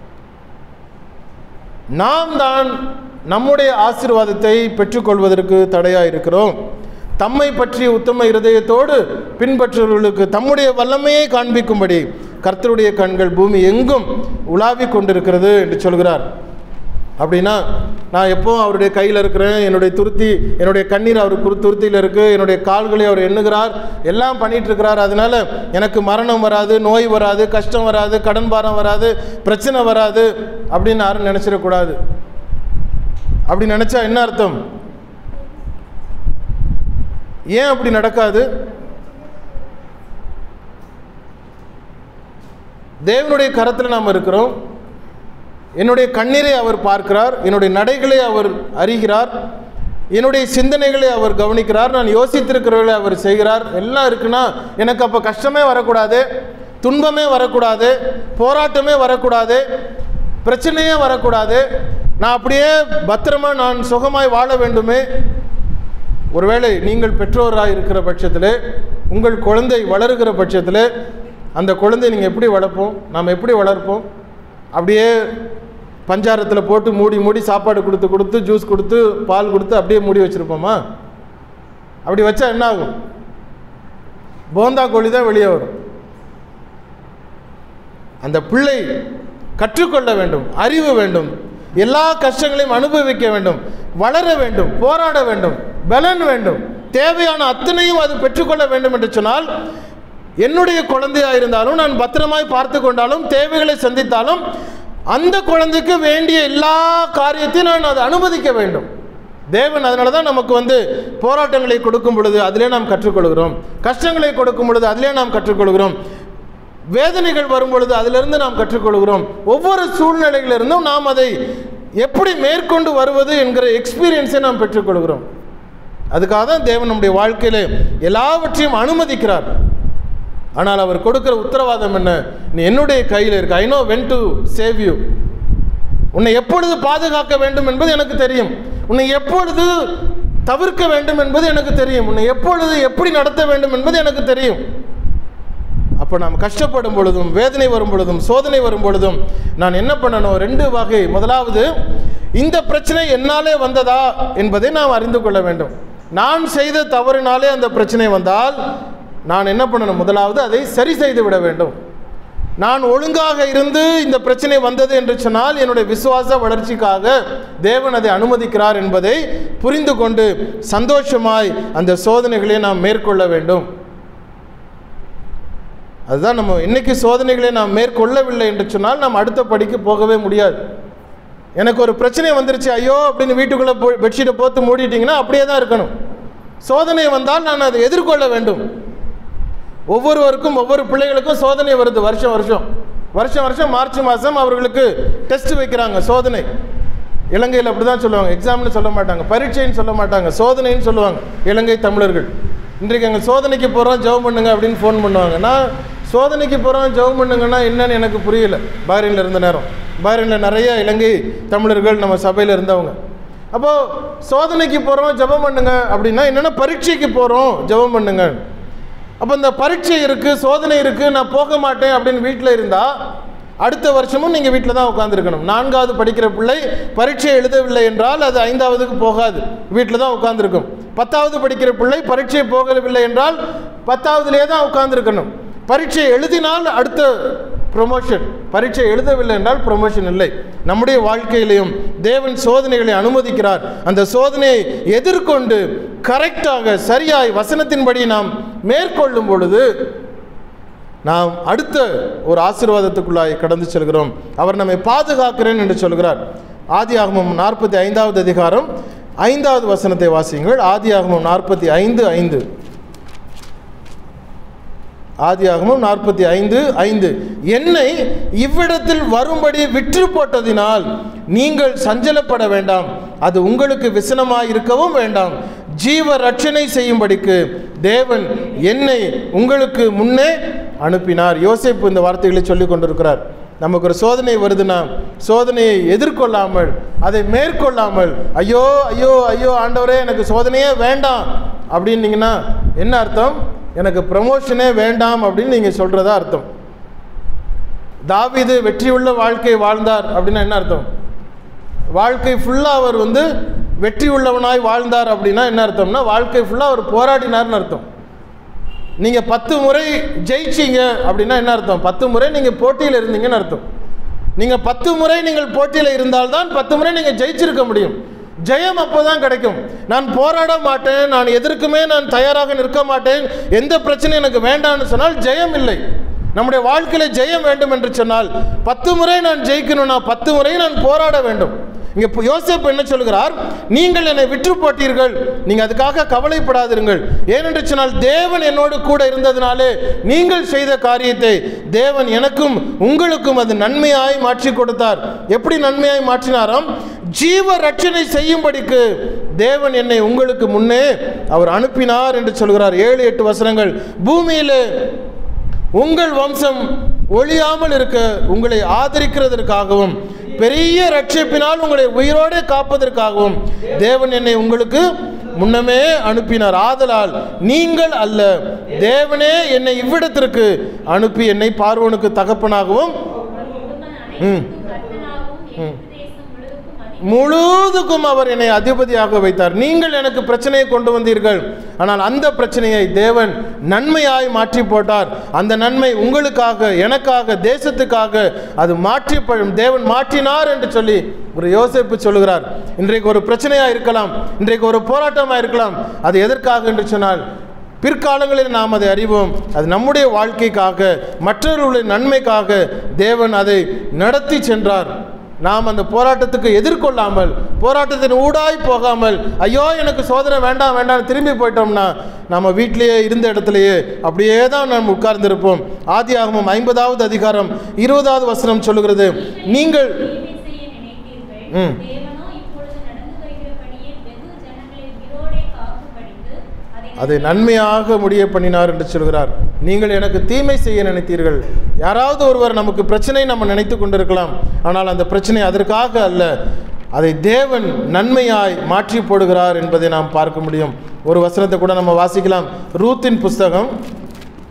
நாம் தான் நம்முடைய ஆசீர்வாதத்தை பெற்றுக்கொள்வதற்கு தடையாக இருக்கிறோம் தம்மை பற்றிய உத்தம இருதயத்தோடு பின்பற்றுபவர்களுக்கு தம்முடைய வல்லமையை காண்பிக்கும்படி கர்த்தருடைய கண்கள் பூமி எங்கும் உலாவிக் கொண்டிருக்கிறது என்று சொல்கிறார் அப்படின்னா நான் எப்போ அவருடைய கையில் இருக்கிறேன் என்னுடைய துருத்தி என்னுடைய கண்ணீர் அவர் குரு துருத்தியில் இருக்குது என்னுடைய கால்களை அவர் எண்ணுகிறார் எல்லாம் பண்ணிட்டு இருக்கிறார் அதனால எனக்கு மரணம் வராது நோய் வராது கஷ்டம் வராது கடன் பாரம் வராது பிரச்சனை வராது அப்படின்னு யாரும் நினச்சிடக்கூடாது அப்படி நினச்சா என்ன அர்த்தம் ஏன் அப்படி நடக்காது தேவனுடைய கரத்தில் நாம் இருக்கிறோம் என்னுடைய கண்ணீரை அவர் பார்க்கிறார் என்னுடைய நடைகளை அவர் அறிகிறார் என்னுடைய சிந்தனைகளை அவர் கவனிக்கிறார் நான் யோசித்திருக்கிறவர்களை அவர் செய்கிறார் எல்லாம் இருக்குன்னா எனக்கு அப்போ கஷ்டமே வரக்கூடாது துன்பமே வரக்கூடாது போராட்டமே வரக்கூடாது பிரச்சனையே வரக்கூடாது நான் அப்படியே பத்திரமா நான் சுகமாய் வாழ வேண்டுமே ஒருவேளை நீங்கள் பெற்றோராக இருக்கிற பட்சத்தில் உங்கள் குழந்தை வளருகிற பட்சத்தில் அந்த குழந்தை நீங்கள் எப்படி வளர்ப்போம் நாம் எப்படி வளர்ப்போம் அப்படியே பஞ்சாரத்தில் போட்டு மூடி மூடி சாப்பாடு கொடுத்து கொடுத்து ஜூஸ் கொடுத்து பால் கொடுத்து அப்படியே மூடி வச்சுருப்போமா அப்படி வச்சா என்ன ஆகும் போந்தா கோழி தான் வெளியே வரும் அந்த பிள்ளை கற்றுக்கொள்ள வேண்டும் அறிவு வேண்டும் எல்லா கஷ்டங்களையும் அனுபவிக்க வேண்டும் வளர வேண்டும் போராட வேண்டும் பலன் வேண்டும் தேவையான அத்தனையும் அது பெற்றுக்கொள்ள வேண்டும் என்று சொன்னால் என்னுடைய குழந்தையாக இருந்தாலும் நான் பத்திரமாய் பார்த்து கொண்டாலும் தேவைகளை சந்தித்தாலும் அந்த குழந்தைக்கு வேண்டிய எல்லா காரியத்தையும் நான் அதை அனுமதிக்க வேண்டும் தேவன் அதனால தான் நமக்கு வந்து போராட்டங்களை கொடுக்கும் பொழுது அதிலே நாம் கற்றுக்கொள்கிறோம் கஷ்டங்களை கொடுக்கும் பொழுது அதிலே நாம் கற்றுக்கொள்கிறோம் வேதனைகள் வரும் பொழுது அதிலிருந்து நாம் கற்றுக்கொள்கிறோம் ஒவ்வொரு சூழ்நிலையிலிருந்தும் நாம் அதை எப்படி மேற்கொண்டு வருவது என்கிற எக்ஸ்பீரியன்ஸை நாம் பெற்றுக்கொள்கிறோம் அதுக்காக தான் தேவன் நம்முடைய வாழ்க்கையிலே எல்லாவற்றையும் அனுமதிக்கிறார் ஆனால் அவர் கொடுக்கிற உத்தரவாதம் என்ன நீ என்னுடைய கையில் இருக்கு I know when to save you உன்னை எப்பொழுது பாதுகாக்க வேண்டும் என்பது எனக்கு தெரியும் உன்னை எப்பொழுது தவிர்க்க வேண்டும் என்பது எனக்கு தெரியும் உன்னை எப்பொழுது எப்படி நடத்த வேண்டும் என்பது எனக்கு தெரியும் அப்போ அப்போ நாம் கஷ்டப்படும் பொழுதும் வேதனை வரும் பொழுதும் சோதனை வரும் பொழுதும் நான் என்ன பண்ணணும் ரெண்டு வகை முதலாவது இந்த பிரச்சனை என்னாலே வந்ததா என்பதை நாம் அறிந்து கொள்ள வேண்டும் நான் செய்த தவறினாலே அந்த பிரச்சனை வந்தால் நான் என்ன பண்ணணும் முதலாவது அதை சரி செய்து விட வேண்டும் நான் ஒழுங்காக இருந்து இந்த பிரச்சனை வந்தது என்று சொன்னால் என்னுடைய விசுவாச வளர்ச்சிக்காக தேவன் அதை அனுமதிக்கிறார் என்பதை புரிந்து கொண்டு சந்தோஷமாய் அந்த சோதனைகளை நாம் மேற்கொள்ள வேண்டும் அதுதான் நம்ம இன்னைக்கு சோதனைகளை நாம் மேற்கொள்ளவில்லை என்று சொன்னால் நாம் அடுத்த படிக்கு போகவே முடியாது எனக்கு ஒரு பிரச்சனை வந்துருச்சு ஐயோ அப்படின்னு வீட்டுக்குள்ளே போ பெட்ஷீட்டை போத்து மூடிட்டீங்கன்னா அப்படியே தான் இருக்கணும் சோதனை வந்தால் நான் அதை எதிர்கொள்ள வேண்டும் ஒவ்வொருவருக்கும் ஒவ்வொரு பிள்ளைகளுக்கும் சோதனை வருது வருஷம் வருஷம் வருஷம் வருஷம் மார்ச் மாதம் அவர்களுக்கு டெஸ்ட் வைக்கிறாங்க சோதனை இலங்கையில் அப்படி தான் சொல்லுவாங்க எக்ஸாம்னு சொல்ல மாட்டாங்க பரீட்சைன்னு சொல்ல மாட்டாங்க சோதனைன்னு சொல்லுவாங்க இலங்கை தமிழர்கள் இன்றைக்கு எங்கள் சோதனைக்கு போகிறோம் ஜெபம் பண்ணுங்க அப்படின்னு ஃபோன் பண்ணுவாங்க நான் சோதனைக்கு போகிறோம் ஜெபம் பண்ணுங்கன்னா என்னன்னு எனக்கு புரியல பாரின்ல இருந்த நேரம் பாரின்ல நிறைய இலங்கை தமிழர்கள் நம்ம சபையில் இருந்தவங்க அப்போது சோதனைக்கு போகிறோம் ஜெபம் பண்ணுங்க அப்படின்னா என்னென்னா பரீட்சைக்கு போகிறோம் ஜெபம் பண்ணுங்க அப்போ இந்த பரீட்சை இருக்குது சோதனை இருக்குது நான் போக மாட்டேன் அப்படின்னு வீட்டில் இருந்தால் அடுத்த வருஷமும் நீங்கள் வீட்டில் தான் உட்காந்துருக்கணும் நான்காவது படிக்கிற பிள்ளை பரீட்சை எழுதவில்லை என்றால் அது ஐந்தாவதுக்கு போகாது வீட்டில் தான் உட்காந்துருக்கும் பத்தாவது படிக்கிற பிள்ளை பரீட்சை போகவில்லை என்றால் பத்தாவதுலேயே தான் உட்காந்துருக்கணும் பரீட்சை எழுதினால் அடுத்த ப்ரொமோஷன் பரீட்சை எழுதவில்லை என்றால் ப்ரொமோஷன் இல்லை நம்முடைய வாழ்க்கையிலையும் தேவன் சோதனைகளை அனுமதிக்கிறார் அந்த சோதனையை எதிர்கொண்டு கரெக்டாக சரியாய் வசனத்தின்படி நாம் மேற்கொள்ளும் பொழுது நாம் அடுத்த ஒரு ஆசீர்வாதத்துக்குள்ளாய் கடந்து செல்கிறோம் அவர் நம்மை பாதுகாக்கிறேன் என்று சொல்கிறார் ஆதியாகமம் நாற்பத்தி ஐந்தாவது அதிகாரம் ஐந்தாவது வசனத்தை வாசியுங்கள் ஆதியாகமம் நாற்பத்தி ஐந்து ஐந்து ஆதியாகமம் நாற்பத்தி ஐந்து ஐந்து என்னை இவ்விடத்தில் வரும்படி விற்று போட்டதினால் நீங்கள் சஞ்சலப்பட வேண்டாம் அது உங்களுக்கு விசனமாய் இருக்கவும் வேண்டாம் ஜீவ ரட்சணை செய்யும்படிக்கு தேவன் என்னை உங்களுக்கு முன்னே அனுப்பினார் யோசேப்பு இந்த வார்த்தைகளை சொல்லிக் கொண்டிருக்கிறார் நமக்கு ஒரு சோதனை வருதுன்னா சோதனையை எதிர்கொள்ளாமல் அதை மேற்கொள்ளாமல் ஐயோ ஐயோ ஐயோ ஆண்டவரே எனக்கு சோதனையே வேண்டாம் அப்படின்னீங்கன்னா என்ன அர்த்தம் எனக்கு ப்ரமோஷனே வேண்டாம் அப்படின்னு நீங்கள் சொல்கிறதா அர்த்தம் தாவீது வெற்றியுள்ள வாழ்க்கை வாழ்ந்தார் அப்படின்னா என்ன அர்த்தம் வாழ்க்கை ஃபுல்லாக அவர் வந்து வெற்றி உள்ளவனாய் வாழ்ந்தார் அப்படின்னா என்ன அர்த்தம்னா வாழ்க்கை ஃபுல்லாக அவர் போராடினார்னு அர்த்தம் நீங்கள் பத்து முறை ஜெயிச்சீங்க அப்படின்னா என்ன அர்த்தம் பத்து முறை நீங்கள் போட்டியில் இருந்தீங்கன்னு அர்த்தம் நீங்கள் பத்து முறை நீங்கள் போட்டியில் இருந்தால்தான் பத்து முறை நீங்கள் ஜெயிச்சிருக்க முடியும் ஜெயம் அப்போ தான் கிடைக்கும் நான் போராட மாட்டேன் நான் எதற்குமே நான் தயாராக நிற்க மாட்டேன் எந்த பிரச்சனையும் எனக்கு வேண்டாம்னு சொன்னால் ஜெயம் இல்லை நம்முடைய வாழ்க்கையில் ஜெயம் வேண்டும் என்று சொன்னால் பத்து முறை நான் ஜெயிக்கணும்னா பத்து முறை நான் போராட வேண்டும் இங்கே இப்போ யோசேப்பு என்ன சொல்கிறார் நீங்கள் என்னை விற்று போட்டீர்கள் நீங்கள் அதுக்காக கவலைப்படாதிருங்கள் ஏனென்று சொன்னால் தேவன் என்னோடு கூட இருந்ததினாலே நீங்கள் செய்த காரியத்தை தேவன் எனக்கும் உங்களுக்கும் அது நன்மையாய் மாற்றி கொடுத்தார் எப்படி நன்மையாய் மாற்றினாராம் ஜீவ ரட்சணை செய்யும்படிக்கு தேவன் என்னை உங்களுக்கு முன்னே அவர் அனுப்பினார் என்று சொல்கிறார் ஏழு எட்டு வசனங்கள் பூமியிலே உங்கள் வம்சம் ஒழியாமல் இருக்க உங்களை ஆதரிக்கிறதற்காகவும் பெரிய ரட்சிப்பினால் உங்களை உயிரோடு காப்பதற்காகவும் தேவன் என்னை உங்களுக்கு முன்னமே அனுப்பினார் ஆதலால் நீங்கள் அல்ல தேவனே என்னை இவ்விடத்திற்கு அனுப்பி என்னை பார்வோனுக்கு தகப்பனாகவும் ம். ம். முழுவதுக்கும் அவர் என்னை அதிபதியாக வைத்தார் நீங்கள் எனக்கு பிரச்சனையை கொண்டு வந்தீர்கள் ஆனால் அந்த பிரச்சனையை தேவன் நன்மையாய் மாற்றி போட்டார் அந்த நன்மை உங்களுக்காக எனக்காக தேசத்துக்காக அது மாற்றி ப- தேவன் மாற்றினார் என்று சொல்லி ஒரு யோசிப்பு சொல்லுகிறார் இன்றைக்கு ஒரு பிரச்சனையா இருக்கலாம் இன்றைக்கு ஒரு போராட்டமா இருக்கலாம் அது எதற்காக என்று சொன்னால் பிற்காலங்களில் நாம் அதை அறிவோம் அது நம்முடைய வாழ்க்கைக்காக மற்றவர்களுடைய நன்மைக்காக தேவன் அதை நடத்தி சென்றார் நாம் அந்த போராட்டத்துக்கு எதிர்கொள்ளாமல் போராட்டத்தின் ஊடாய் போகாமல் ஐயோ எனக்கு சோதனை வேண்டாம் வேண்டாம் திரும்பி போயிட்டோம்னா நம்ம வீட்டிலேயே இருந்த இடத்துலையே அப்படியே தான் நாம் உட்கார்ந்திருப்போம் ஆதியாகமம் ஐம்பதாவது அதிகாரம் இருபதாவது வசனம் சொல்லுகிறது நீங்கள் தீமை செய்ய நினைத்தீர்கள். ம். தேவனோ இப்பொழுது நடந்து வருகிறபடியே வெகு ஜனங்களை உயிரோடே காக்கும்படிக்கு அதை அதை நன்மையாக முடிய பண்ணினார் என்று சொல்கிறார் நீங்கள் எனக்கு தீமை செய்ய நினைத்தீர்கள் யாராவது ஒருவர் நமக்கு பிரச்சனை நம்ம நினைத்து கொண்டிருக்கலாம் ஆனால் அந்த பிரச்சனை அதற்காக அல்ல அதை தேவன் நன்மையாய் மாற்றி போடுகிறார் என்பதை நாம் பார்க்க முடியும் ஒரு வசனத்தை கூட நம்ம வாசிக்கலாம் ரூத்தின் புஸ்தகம்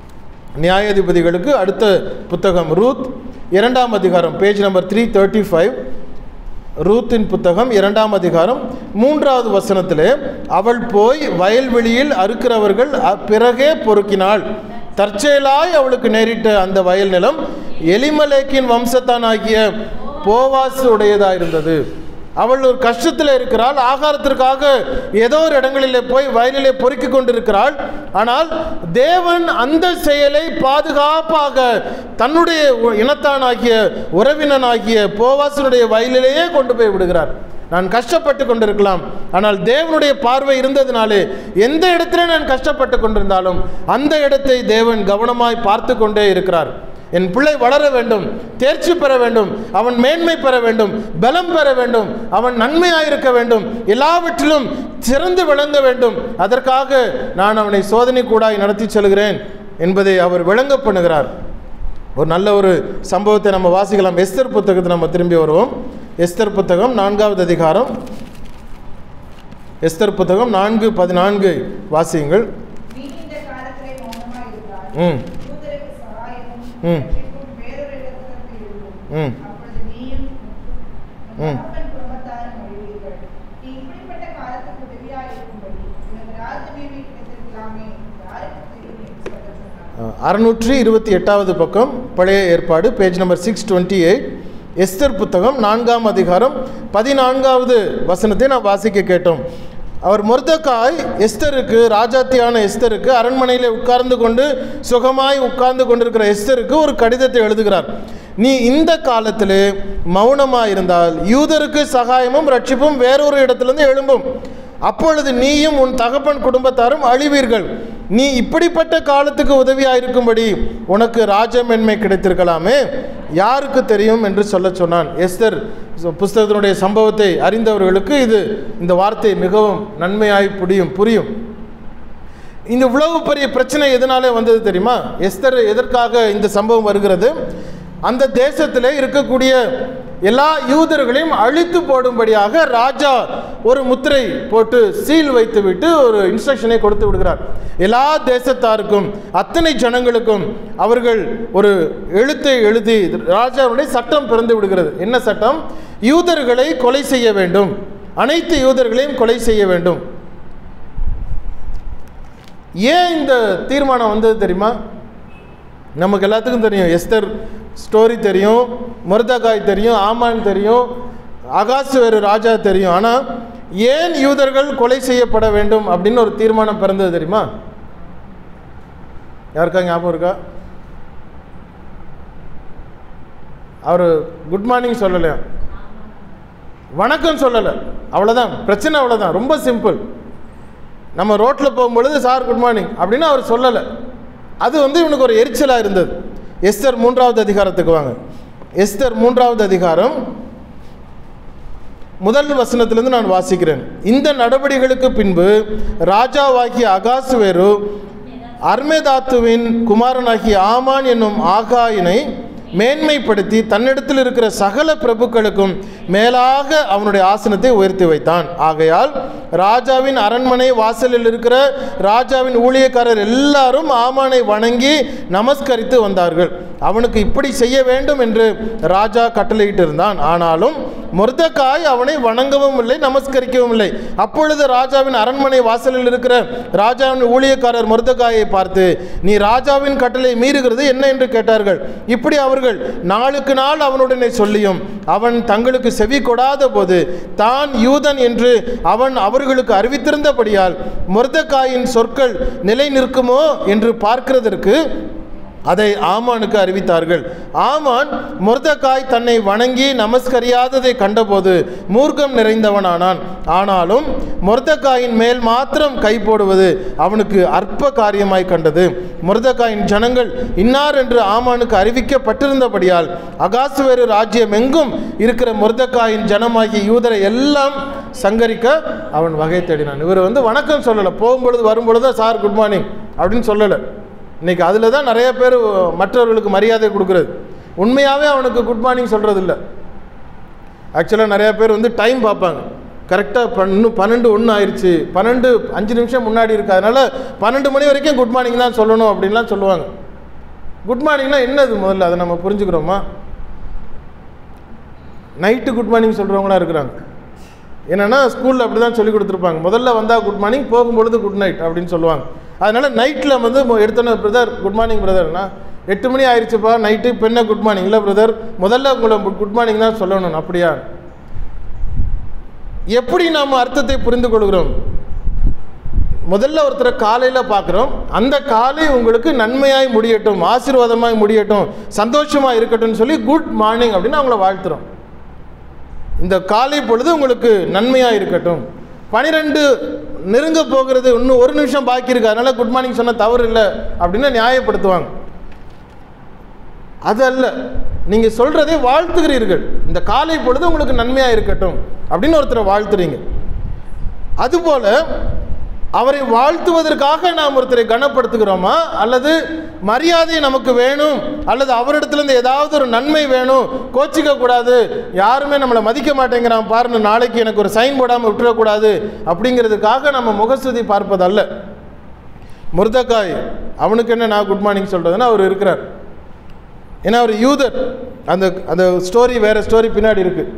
நியாயாதிபதிகளுக்கு அடுத்த புத்தகம் ரூத் இரண்டாம் அதிகாரம் page number three thirty five ரூத்தின் புத்தகம் இரண்டாம் அதிகாரம் மூன்றாவது வசனத்திலே அவள் போய் வயல்வெளியில் அறுக்கிறவர்கள் அ- பிறகே பொறுக்கினாள் தற்செயலாய் அவளுக்கு நேரிட்ட அந்த வயல் நிலம் எலிமலேக்கின் வம்சத்தானாகிய போவாஸ் உடையதாக இருந்தது அவள் ஒரு கஷ்டத்தில் இருக்கிறாள் ஆகாரத்திற்காக ஏதோ ஒரு இடங்களிலே போய் வயலிலே பொறுக்கி கொண்டிருக்கிறாள் ஆனால் தேவன் அந்த செயலை பாதுகாப்பாக தன்னுடைய உ- இனத்தானாகிய உறவினனாகிய போவாசனுடைய வயலிலேயே கொண்டு போய் விடுகிறார் நான் கஷ்டப்பட்டு கொண்டிருக்கலாம் ஆனால் தேவனுடைய பார்வை இருந்ததினாலே எந்த இடத்துல நான் கஷ்டப்பட்டு கொண்டிருந்தாலும் அந்த இடத்தை தேவன் கவனமாய் பார்த்து கொண்டே இருக்கிறார் என் பிள்ளை வளர வேண்டும் தேர்ச்சி பெற வேண்டும் அவன் மேன்மை பெற வேண்டும் பலம் பெற வேண்டும் அவன் நன்மையாயிருக்க வேண்டும் எல்லாவற்றிலும் சிறந்து விளங்க வேண்டும் அதற்காக நான் அவனை சோதனை கூடாய் நடத்தி செல்கிறேன் என்பதை அவர் விளங்க பண்ணுகிறார் ஒரு நல்ல ஒரு சம்பவத்தை நம்ம வாசிக்கலாம் எஸ்தர் புத்தகத்தை நம்ம திரும்பி வருவோம் எஸ்தர் புத்தகம் நான்காவது அதிகாரம் எஸ்தர் புத்தகம் நான்கு பதினான்கு வாசியுங்கள் நீ இந்த காலத்திலே மௌனமாய் இருந்தால் ம் யூதருக்கு சகாயமும் ம். ரட்சிப்பும் வேறொரு இடத்திற்கு இருக்கும் ம் அப்பொழுது நீயும் ம். தகப்பன் குடும்பத்தாரும் அழிவீர்கள் நீ இப்படிப்பட்ட காலத்துக்கு உதவியாய் இருக்கும்படி உனக்கு ராஜமேவி கிடைத்திருக்கலாமே யாருக்கு தெரியும் என்று சொல்ல சொன்னார் அறுநூற்றி இருபத்தி எட்டாவது பக்கம் பழைய ஏற்பாடு page number six twenty eight Esther புத்தகம் நான்காம் அதிகாரம் பதினான்காவது வசனத்தை நான் வாசிக்க கேட்டோம் அவர் மொர்தக்காய் எஸ்தருக்கு ராஜாத்தியான எஸ்தருக்கு அரண்மனையிலே உட்கார்ந்து கொண்டு சுகமாய் உட்கார்ந்து கொண்டிருக்கிற எஸ்தருக்கு ஒரு கடிதத்தை எழுதுகிறார் நீ இந்த காலத்திலே மௌனமாக இருந்தால் யூதருக்கு சகாயமும் ரட்சிப்பும் வேறொரு இடத்திலிருந்து எழும்பும் அப்பொழுது நீயும் உன் தகப்பன் குடும்பத்தாரும் அழிவீர்கள் நீ இப்படிப்பட்ட காலத்துக்கு உதவியாக இருக்கும்படி உனக்கு ராஜமென்மை கிடைத்திருக்கலாமே யாருக்கு தெரியும் என்று சொல்ல சொன்னான் எஸ்தர் சு- புஸ்தகத்தினுடைய சம்பவத்தை அறிந்தவர்களுக்கு இது இந்த வார்த்தை மிகவும் நன்மையாய் புரியும் புரியும் இந்த இவ்வளவு பெரிய பிரச்சனை எதனாலே வந்தது தெரியுமா எஸ்தர் எதற்காக இந்த சம்பவம் வருகிறது அந்த தேசத்திலே இருக்கக்கூடிய எல்லா யூதர்களையும் அழித்து போடும்படியாக ராஜா ஒரு முத்திரை போட்டு சீல் வைத்துவிட்டு ஒரு இன்ஸ்ட்ரக்ஷனை கொடுத்து விடுகிறார் எல்லா தேசத்தாருக்கும் அத்தனை ஜனங்களுக்கும் அவர்கள் ஒரு எழுத்தை எழுதி ராஜாவுடைய சட்டம் பிறந்து விடுகிறது என்ன சட்டம் யூதர்களை கொலை செய்ய வேண்டும் அனைத்து யூதர்களையும் கொலை செய்ய வேண்டும் ஏன் இந்த தீர்மானம் வந்தது தெரியுமா நமக்கு எல்லாத்துக்கும் தெரியும் எஸ்தர் ஸ்டோரி தெரியும் முருதகாய் தெரியும் ஆமான் தெரியும் அகாசுவேரு ராஜா தெரியும் ஆனால் ஏன் யூதர்கள் கொலை செய்யப்பட வேண்டும் அப்படின்னு ஒரு தீர்மானம் பிறந்தது தெரியுமா யாருக்கா ஞாபகம் இருக்கா அவர் குட் மார்னிங் சொல்லலையா வணக்கம் சொல்லலை அவ்வளோதான் பிரச்சனை அவ்வளோதான் ரொம்ப சிம்பிள் நம்ம ரோட்டில் போகும்பொழுது சார் குட் மார்னிங் அப்படின்னு அவர் சொல்லலை அது வந்து இவனுக்கு ஒரு எரிச்சலாக இருந்தது எஸ்தர் மூன்றாவது அதிகாரத்துக்கு வாங்க எஸ்தர் மூன்றாவது அதிகாரம் முதல் வசனத்திலிருந்து நான் வாசிக்கிறேன் இந்த நடவடிக்கைகளுக்கு பின்பு ராஜாவாகிய அகாசுவேரு அர்மேதாத்துவின் குமாரனாகிய ஆமான் என்னும் ஆகாயினை மேன்மைப்படுத்தி தன்னிடத்தில் இருக்கிற சகல பிரபுக்களுக்கும் மேலாக அவனுடைய ஆசனத்தை உயர்த்தி வைத்தான் ஆகையால் ராஜாவின் அரண்மனை வாசலில் இருக்கிற ராஜாவின் ஊழியக்காரர் எல்லாரும் ஆமானை வணங்கி நமஸ்கரித்து வந்தார்கள் அவனுக்கு இப்படி செய்ய வேண்டும் என்று ராஜா கட்டளையிட்டிருந்தான் ஆனாலும் மொர்தக்காய் அவனை வணங்கவும் இல்லை நமஸ்கரிக்கவும் இல்லை அப்பொழுது ராஜாவின் அரண்மனை வாசலில் இருக்கிற ராஜாவின் ஊழியக்காரர் மொர்தக்காயை பார்த்து நீ ராஜாவின் கட்டளை மீறுகிறது என்ன என்று கேட்டார்கள் இப்படி அவர்கள் நாளுக்கு நாள் அவனுடனே சொல்லியும் அவன் தங்களுக்கு செவி கொடாத போது தான் யூதன் என்று அவன் அவர்களுக்கு அறிவித்திருந்தபடியால் மொர்தக்காயின் சொற்கள் நிலை நிற்குமோ என்று பார்க்கிறதற்கு அதை ஆமானுக்கு அறிவித்தார்கள் ஆமான் மொர்தக்காய் தன்னை வணங்கி நமஸ்கரியாததை கண்டபோது மூர்க்கம் நிறைந்தவனானான் ஆனாலும் மொர்தக்காயின் மேல் மாத்திரம் கை போடுவது அவனுக்கு அற்ப காரியமாய் கண்டது மொர்தக்காயின் ஜனங்கள் இன்னார் என்று ஆமானுக்கு அறிவிக்கப்பட்டிருந்தபடியால் அகாசுவேறு ராஜ்யம் எங்கும் இருக்கிற மொர்தக்காயின் ஜனமாகிய யூதரை எல்லாம் சங்கரிக்க அவன் வகை தேடினான் இவர் வந்து வணக்கம் சொல்லலை போகும்பொழுது வரும்பொழுது சார் குட் மார்னிங் அப்படின்னு சொல்லலை இன்னைக்கு அதில் தான் நிறைய பேர் மற்றவர்களுக்கு மரியாதை கொடுக்குறது உண்மையாகவே அவனுக்கு குட் மார்னிங் சொல்கிறது இல்லை ஆக்சுவலாக நிறைய பேர் வந்து டைம் பார்ப்பாங்க கரெக்டாக இன்னும் பன்னெண்டு ஒன்று ஆயிடுச்சு பன்னெண்டு அஞ்சு நிமிஷம் முன்னாடி இருக்கு அதனால பன்னெண்டு மணி வரைக்கும் குட் மார்னிங் தான் சொல்லணும் அப்படின்லாம் சொல்லுவாங்க குட் மார்னிங்னா என்னது முதல்ல அதை நம்ம புரிஞ்சுக்கிறோமா நைட்டு குட் மார்னிங் சொல்கிறவங்களா இருக்கிறாங்க என்னென்னா ஸ்கூலில் அப்படி தான் சொல்லி கொடுத்துருப்பாங்க முதல்ல வந்தால் குட் மார்னிங் போகும்பொழுது குட் நைட் அப்படின்னு சொல்லுவாங்க அதனால் நைட்டில் வந்து மொ- எடுத்தோன்னே பிரதர் குட் மார்னிங் பிரதர்னா எட்டு மணி ஆயிடுச்சுப்பா நைட்டு இப்போ என்ன குட் மார்னிங் இல்லை பிரதர் முதல்ல உங்களை குட் மார்னிங் தான் சொல்லணும் அப்படியா எப்படி நாம் அர்த்தத்தை புரிந்து கொள்கிறோம் முதல்ல ஒருத்தரை காலையில் பார்க்குறோம் அந்த காலை உங்களுக்கு நன்மையாய் முடியட்டும் ஆசீர்வாதமாய் முடியட்டும் சந்தோஷமாக இருக்கட்டும்னு சொல்லி குட் மார்னிங் அப்படின்னு அவங்கள வாழ்த்துறோம் இந்த காலை பொழுது உங்களுக்கு நன்மையாக இருக்கட்டும் பனிரெண்டு நெருங்க போகிறது இன்னும் ஒரு நிமிஷம் பாக்கி இருக்கு அதனால குட் மார்னிங் சொன்ன தவறு இல்லை அப்படின்னு நியாயப்படுத்துவாங்க அது அல்ல நீங்கள் சொல்கிறதே வாழ்த்துகிறீர்கள் இந்த காலை பொழுது உங்களுக்கு நன்மையாக இருக்கட்டும் அப்படின்னு ஒருத்தரை வாழ்த்துறீங்க அதுபோல அவரை வாழ்த்துவதற்காக நாம் ஒருத்தரை கனப்படுத்துகிறோமா அல்லது மரியாதை நமக்கு வேணும் அல்லது அவரிடத்துலேருந்து ஏதாவது ஒரு நன்மை வேணும் கோச்சிக்க கூடாது யாருமே நம்மளை மதிக்க மாட்டேங்கிறான் பாருன்னு நாளைக்கு எனக்கு ஒரு சைன் போடாமல் விட்டுறக்கூடாது அப்படிங்கிறதுக்காக நம்ம முகஸ்துதி பார்ப்பதல்ல முருதக்காய் அவனுக்கு என்ன நான் குட் மார்னிங் சொல்கிறதுன்னா அவர் இருக்கிறார் ஏன்னா அவர் யூதர் அந்த அந்த ஸ்டோரி வேறு ஸ்டோரி பின்னாடி இருக்குது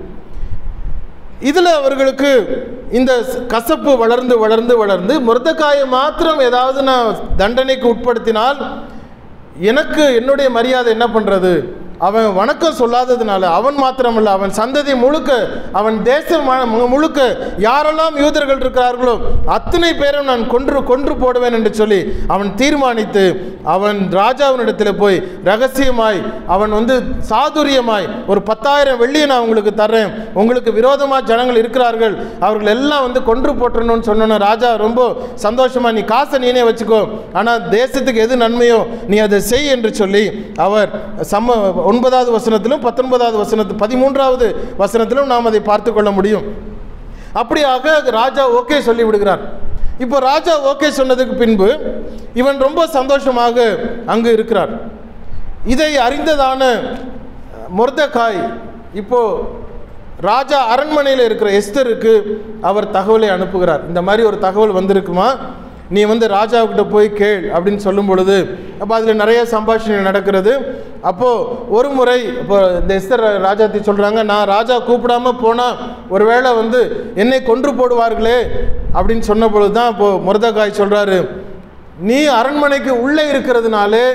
இதில் அவர்களுக்கு இந்த கசப்பு வளர்ந்து வளர்ந்து வளர்ந்து முருதக்காயை மாத்திரம் ஏதாவது நான் தண்டனைக்கு உட்படுத்தினால் எனக்கு என்னுடைய மரியாதை என்ன பண்ணுறது அவன் வணக்கம் சொல்லாததுனால அவன் மாத்திரமல்ல அவன் சந்ததி முழுக்க அவன் தேசம் மு- முழுக்க யாரெல்லாம் யூதர்கள் இருக்கிறார்களோ அத்தனை பேரும் நான் கொன்று கொன்று போடுவேன் என்று சொல்லி அவன் தீர்மானித்து அவன் ராஜாவினிடத்தில் போய் ரகசியமாய் அவன் வந்து சாதுரியமாய் ஒரு பத்தாயிரம் வெள்ளியை நான் உங்களுக்கு தர்றேன் உங்களுக்கு விரோதமாக ஜனங்கள் இருக்கிறார்கள் அவர்கள் எல்லாம் வந்து கொன்று போட்டுறணும்னு சொன்னோன்னே ராஜா ரொம்ப சந்தோஷமா நீ காசை நீனே வச்சுக்கோ ஆனால் தேசத்துக்கு எது நன்மையோ நீ அதை செய் என்று சொல்லி அவர் சம்ம ஒன்பதாவது வசனத்திலும் பத்தொன்பதாவது வசனத்து பதிமூன்றாவது வசனத்திலும் நாம் அதை பார்த்து கொள்ள முடியும் அப்படியாக ராஜா ஓகே சொல்லி விடுகிறார் இப்போ ராஜா ஓகே சொன்னதுக்கு பின்பு இவன் ரொம்ப சந்தோஷமாக அங்கு இருக்கிறார் இதை அறிந்ததான மொர்தகாய் இப்போ ராஜா அரண்மனையில் இருக்கிற எஸ்தருக்கு அவர் தகவலை அனுப்புகிறார் இந்த மாதிரி ஒரு தகவல் வந்திருக்குமா நீ வந்து ராஜாவுக்கிட்ட போய் கேள் அப்படின்னு சொல்லும் பொழுது அப்போ அதில் நிறைய சம்பாஷணை நடக்கிறது அப்போது ஒரு முறை இப்போ இந்த எஸ்தர் ராஜாத்தி சொல்கிறாங்க நான் ராஜா கூப்பிடாம போனால் ஒருவேளை வந்து என்னை கொன்று போடுவார்களே அப்படின்னு சொன்ன பொழுது தான் இப்போது முருதகாய் சொல்கிறாரு நீ அரண்மனைக்கு உள்ளே இருக்கிறதுனாலே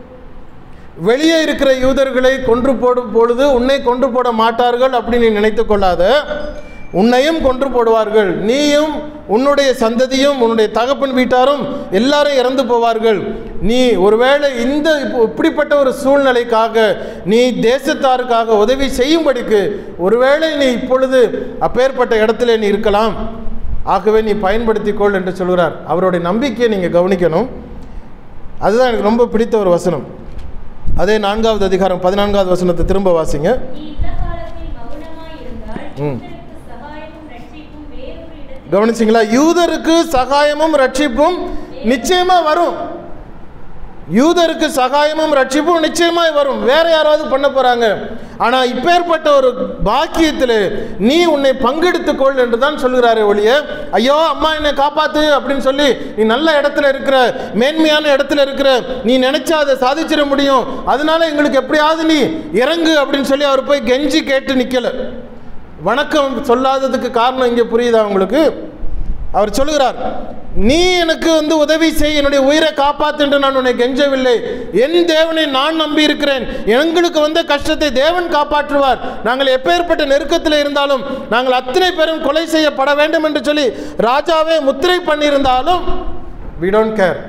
வெளியே இருக்கிற யூதர்களை கொன்று போடும் பொழுது உன்னை கொன்று போட மாட்டார்கள் அப்படின்னு நீ நினைத்து கொள்ளாத உன்னையும் கொன்று போடுவார்கள் நீயும் உன்னுடைய சந்ததியும் உன்னுடைய தகப்பன் வீட்டாரும் எல்லாரும் இறந்து போவார்கள் நீ ஒருவேளை இந்த இப்போ இப்படிப்பட்ட ஒரு சூழ்நிலைக்காக நீ தேசத்தாருக்காக உதவி செய்யும்படிக்கு ஒருவேளை நீ இப்பொழுது அப்பேற்பட்ட இடத்துல நீ இருக்கலாம் ஆகவே நீ பயன்படுத்திக்கொள் என்று சொல்கிறார் அவருடைய நம்பிக்கையை நீங்கள் கவனிக்கணும் அதுதான் எனக்கு ரொம்ப பிடித்த ஒரு வசனம் அதே நான்காவது அதிகாரம் பதினான்காவது வசனத்தை திரும்ப வாசிங்க நீ இந்த காலத்தில் மௌனமாய் இருந்தால் ம். யூதருக்கு சகாயமும் ரட்சிப்பும் வேறொரு இடத்தில் கவனிச்சிங்களா யூதருக்கு சகாயமும் ரட்சிப்பும் நிச்சயமா வரும் யூதருக்கு சகாயமும் ரட்சிப்பும் நிச்சயமாய் வரும் வேற யாராவது பண்ண போறாங்க ஆனா இப்பேற்பட்ட ஒரு பாக்கியத்தில் நீ உன்னை பங்கெடுத்துக்கொள் என்று தான் சொல்கிறாரே ஒழிய ஐயோ அம்மா என்னை காப்பாத்து அப்படின்னு சொல்லி நீ நல்ல இடத்துல இருக்கிற மேன்மையான இடத்துல இருக்கிற நீ நினைச்சா அதை சாதிச்சிட முடியும் அதனால எங்களுக்கு எப்படியாவது நீ இறங்கு அப்படின்னு சொல்லி அவர் போய் கெஞ்சி கேட்டு நிக்கல வணக்கம் சொல்லாததுக்கு காரணம் இங்கே புரியுதா உங்களுக்கு அவர் சொல்லுகிறார் நீ எனக்கு வந்து உதவி செய் என்னுடைய உயிரை காப்பாத்து என்று நான் உன்னை கெஞ்சவில்லை என் தேவனை நான் நம்பி இருக்கிறேன் எங்களுக்கு வந்த கஷ்டத்தை தேவன் காப்பாற்றுவார் நாங்கள் எப்பேற்பட்ட நெருக்கத்தில் இருந்தாலும் நாங்கள் அத்தனை பேரும் கொலை செய்யப்பட வேண்டும் என்று சொல்லி ராஜாவே முத்திரை பண்ணியிருந்தாலும் we don't கேர்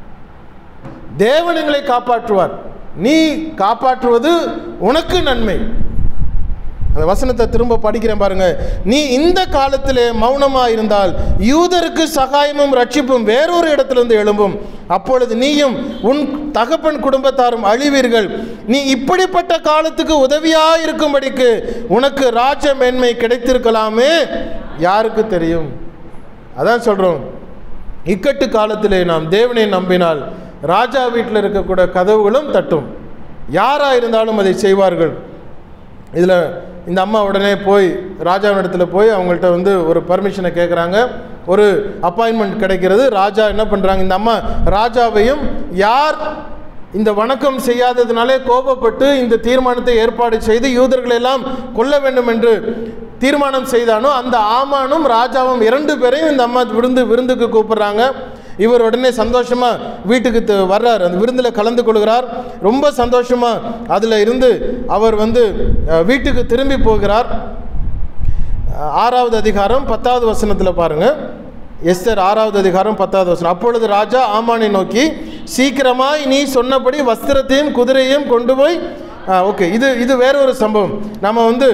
தேவன் எங்களை காப்பாற்றுவார் நீ காப்பாற்றுவது உனக்கு நன்மை அந்த வசனத்தை திரும்ப படிக்கிறேன் பாருங்க நீ இந்த காலத்திலே மௌனமாக இருந்தால் யூதருக்கு சகாயமும் ரட்சிப்பும் வேறொரு இடத்திலிருந்து எழும்பும் அப்பொழுது நீயும் உன் தகப்பன் குடும்பத்தாரும் அழிவீர்கள் நீ இப்படிப்பட்ட காலத்துக்கு உதவியா இருக்கும்படிக்கு உனக்கு ராஜ மேன்மை கிடைத்திருக்கலாமே யாருக்கு தெரியும் அதான் சொல்றோம் இக்கட்டு காலத்திலே நாம் தேவனை நம்பினால் ராஜா வீட்டில் இருக்கக்கூடிய கதவுகளும் தட்டும் யாரா இருந்தாலும் அதை செய்வார்கள் இதில் இந்த அம்மா உடனே போய் ராஜாவினிடத்தில் போய் அவங்கள்ட்ட வந்து ஒரு பர்மிஷனை கேட்குறாங்க ஒரு அப்பாயின்மெண்ட் கிடைக்கிறது ராஜா என்ன பண்ணுறாங்க இந்த அம்மா ராஜாவையும் யார் இந்த வணக்கம் செய்யாததினாலே கோபப்பட்டு இந்த தீர்மானத்தை ஏற்பாடு செய்து யூதர்களை எல்லாம் கொல்ல வேண்டும் என்று தீர்மானம் செய்தானோ அந்த ஆமானும் ராஜாவும் இரண்டு பேரையும் இந்த அம்மா விருந்து விருந்துக்கு கூப்பிடுறாங்க இவர் உடனே சந்தோஷமா வீட்டுக்கு த- வர்றார் அந்த விருந்தில் கலந்து கொள்கிறார் ரொம்ப சந்தோஷமா அதில் இருந்து அவர் வந்து அஹ், வீட்டுக்கு திரும்பி போகிறார் அஹ், ஆறாவது அதிகாரம் பத்தாவது வசனத்தில் பாருங்க எஸ்தர் ஆறாவது அதிகாரம் பத்தாவது வசனம் அப்பொழுது ராஜா ஆமானை நோக்கி சீக்கிரமாய் நீ சொன்னபடி வஸ்திரத்தையும் குதிரையும் கொண்டு போய் ஓகே இது இது வேற ஒரு சம்பவம் நம்ம வந்து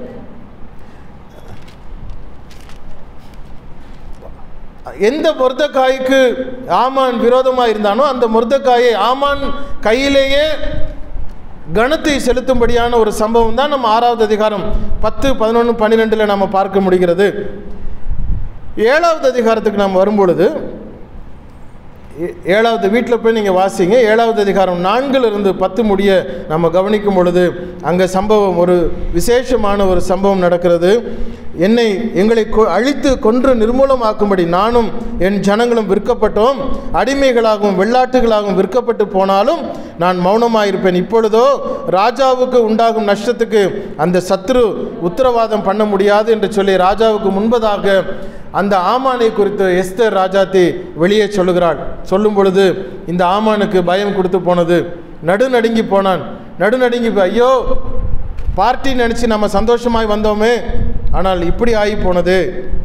எந்த முருதக்காய்க்கு ஆமான் விரோதமாக இருந்தானோ அந்த முருதக்காயை ஆமான் கையிலேயே கணத்தை செலுத்தும்படியான ஒரு சம்பவம் தான் நம்ம ஆறாவது அதிகாரம் பத்து பதினொன்று பன்னிரெண்டில் நம்ம பார்க்க முடிகிறது ஏழாவது அதிகாரத்துக்கு நாம் வரும்பொழுது ஏ- ஏழாவது வீட்டில் போய் நீங்கள் வாசிங்க ஏழாவது அதிகாரம் நான்குல இருந்து பத்து முடிய நம்ம கவனிக்கும் பொழுது அங்கே சம்பவம் ஒரு விசேஷமான ஒரு சம்பவம் நடக்கிறது என்னை எங்களை கொ- அழித்து கொன்று நிர்மூலமாக்கும்படி நானும் என் ஜனங்களும் விற்கப்பட்டோம் அடிமைகளாகவும் வெள்ளாட்டுகளாகவும் விற்கப்பட்டு போனாலும் நான் மௌனமாயிருப்பேன் இப்பொழுதோ ராஜாவுக்கு உண்டாகும் நஷ்டத்துக்கு அந்த சத்ரு உத்தரவாதம் பண்ண முடியாது என்று சொல்லி ராஜாவுக்கு முன்பதாக அந்த ஆமானை குறித்து எஸ்தர் ராஜாத்தி வெளியே சொல்லுகிறாள் சொல்லும் பொழுது இந்த ஆமானுக்கு பயம் கொடுத்து போனது நடுநடுங்கி போனான் நடுநடுங்கி போய், ஐயோ பார்ட்டி நினச்சி நம்ம சந்தோஷமாய் வந்தோமே ஆனால் இப்படி ஆகி போனது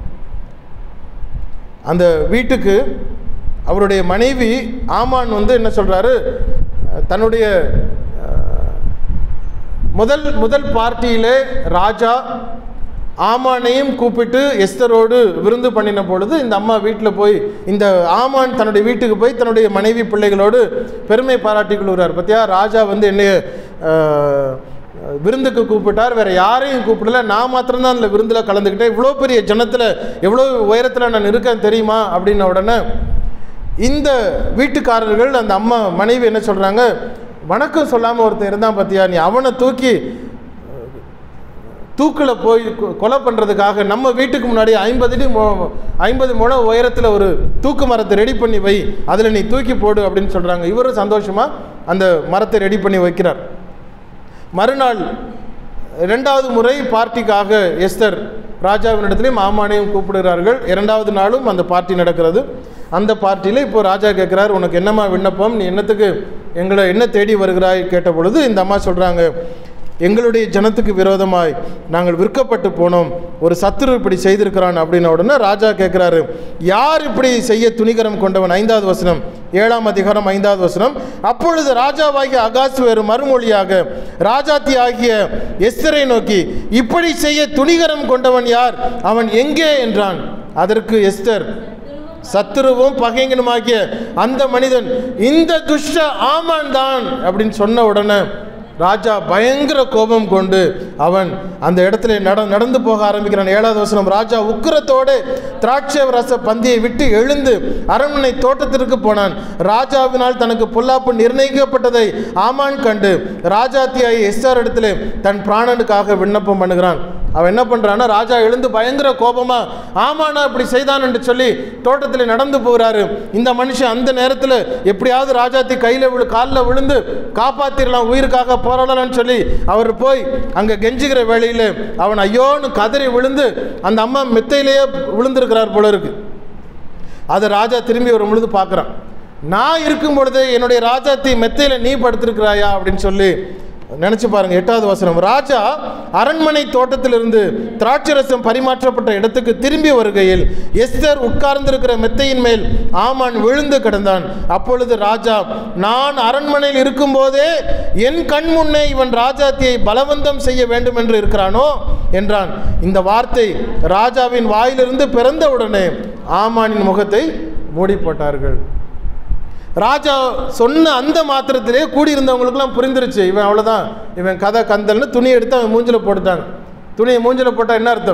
அந்த வீட்டுக்கு அவருடைய மனைவி ஆமான் வந்து என்ன சொல்றாரு தன்னுடைய அஹ், முதல் முதல் பார்ட்டியிலே ராஜா ஆமானையும் கூப்பிட்டு எஸ்தரோடு விருந்து பண்ணின பொழுது இந்த அம்மா வீட்டில் போய் இந்த ஆமான் தன்னுடைய வீட்டுக்கு போய் தன்னுடைய மனைவி பிள்ளைகளோடு பெருமை பாராட்டி கொள்கிறார் பார்த்தியா ராஜா வந்து என்னைய அஹ், விருந்துக்கு கூப்பிட்டார் வேற யாரையும் கூப்பிடல நான் மாத்திரம்தான் அதில் விருந்தில் கலந்துக்கிட்டேன் இவ்வளோ பெரிய ஜனத்தில் எவ்வளோ உயரத்தில் நான் இருக்கேன் தெரியுமா அப்படின்ன உடனே இந்த வீட்டுக்காரர்கள் அந்த அம்மா மனைவி என்ன சொல்கிறாங்க வணக்கம் சொல்லாமல் ஒருத்தன் இருந்தான் பார்த்தியா நீ அவனை தூக்கி தூக்கில் போய் கொ- கொலை பண்ணுறதுக்காக நம்ம வீட்டுக்கு முன்னாடி ஐம்பது அடி மொ- ஐம்பது முழம் உயரத்தில் ஒரு தூக்கு மரத்தை ரெடி பண்ணி வை அதில் நீ தூக்கி போடு அப்படின்னு சொல்கிறாங்க இவரும் சந்தோஷமாக அந்த மரத்தை ரெடி பண்ணி வைக்கிறார் மறுநாள் இரண்டாவது முறை பார்ட்டிக்காக எஸ்தர் ராஜாவினிடத்திலையும் மாமானையும் கூப்பிடுகிறார்கள் இரண்டாவது நாளும் அந்த பார்ட்டி நடக்கிறது அந்த பார்ட்டியில் இப்போ ராஜா கேட்குறாரு உனக்கு என்னம்மா விண்ணப்பம் நீ என்னத்துக்கு எங்களை என்ன தேடி வருகிறாய் கேட்ட பொழுது இந்த அம்மா சொல்கிறாங்க எங்களுடைய ஜனத்துக்கு விரோதமாய் நாங்கள் விற்கப்பட்டு போனோம் ஒரு சத்துரு இப்படி செய்திருக்கிறான் அப்படின்ன உடனே ராஜா கேட்குறாரு யார் இப்படி செய்ய துணிகரம் கொண்டவன் ஐந்தாவது வசனம் ஏழாம் அதிகாரம் ஐந்தாவது வசனம் அப்பொழுது ராஜாவாகிய அகாசுவேறு மறுமொழியாக ராஜாத்தி ஆகிய எஸ்தரை நோக்கி இப்படி செய்ய துணிகரம் கொண்டவன் யார் அவன் எங்கே என்றான் அதற்கு எஸ்தர் சத்துருவும் பகைங்கனுமாகிய அந்த மனிதன் இந்த துஷ்ட ஆமான் தான் அப்படின்னு சொன்ன உடனே ராஜா பயங்கர கோபம் கொண்டு அவன் அந்த இடத்துல நட நடந்து போக ஆரம்பிக்கிறான் ஏழாவது வசனம் ராஜா உக்கிரத்தோடு திராட்சை ரச பந்தியை விட்டு எழுந்து அரண்மனை தோட்டத்திற்கு போனான் ராஜாவினால் தனக்கு பொல்லாப்பு நிர்ணயிக்கப்பட்டதை ஆமான் கண்டு ராஜாத்தியாய் எஸ்ஆர் இடத்துல தன் பிராணனுக்காக விண்ணப்பம் பண்ணுகிறான் அவன் என்ன பண்றான்னா ராஜா எழுந்து பயங்கர கோபமா ஆமாண்ணா இப்படி செய்தான் என்று சொல்லி தோட்டத்தில் நடந்து போகிறாரு இந்த மனுஷன் அந்த நேரத்தில் எப்படியாவது ராஜாத்தி கையில் விழு காலில் விழுந்து காப்பாத்திரலாம் உயிருக்காக போராடலாம்னு சொல்லி அவர் போய் அங்கே கெஞ்சுகிற வேளையில் அவன் ஐயோன்னு கதறி விழுந்து அந்த அம்மா மெத்தையிலேயே விழுந்திருக்கிறார் போல இருக்கு அதை ராஜா திரும்பி வரும் பொழுது பார்க்குறான் நான் இருக்கும் பொழுது என்னுடைய ராஜாத்தி மெத்தையில் நீ படுத்திருக்கிறாயா அப்படின்னு சொல்லி நினச்சி பாருங்க எட்டாவது வசனம் ராஜா அரண்மனை தோட்டத்திலிருந்து திராட்சரசம் பரிமாற்றப்பட்ட இடத்துக்கு திரும்பி வருகையில் எஸ்தர் உட்கார்ந்திருக்கிற மெத்தையின் மேல் ஆமான் விழுந்து கிடந்தான் அப்பொழுது ராஜா நான் அரண்மனையில் இருக்கும்போதே என் கண் முன்னே இவன் ராஜாத்தியை பலவந்தம் செய்ய வேண்டும் என்று இருக்கிறானோ என்றான் இந்த வார்த்தை ராஜாவின் வாயிலிருந்து பிறந்த உடனே ஆமானின் முகத்தை மூடி போட்டார்கள் ராஜா சொன்ன அந்த மாத்திரத்திலே கூடியிருந்தவங்களுக்குலாம் புரிந்துருச்சு இவன் அவ்வளோதான் இவன் கதை கந்தல்னு துணி எடுத்து அவன் மூஞ்சில் போட்டுட்டாங்க துணியை மூஞ்சில் போட்டால் என்ன அர்த்தம்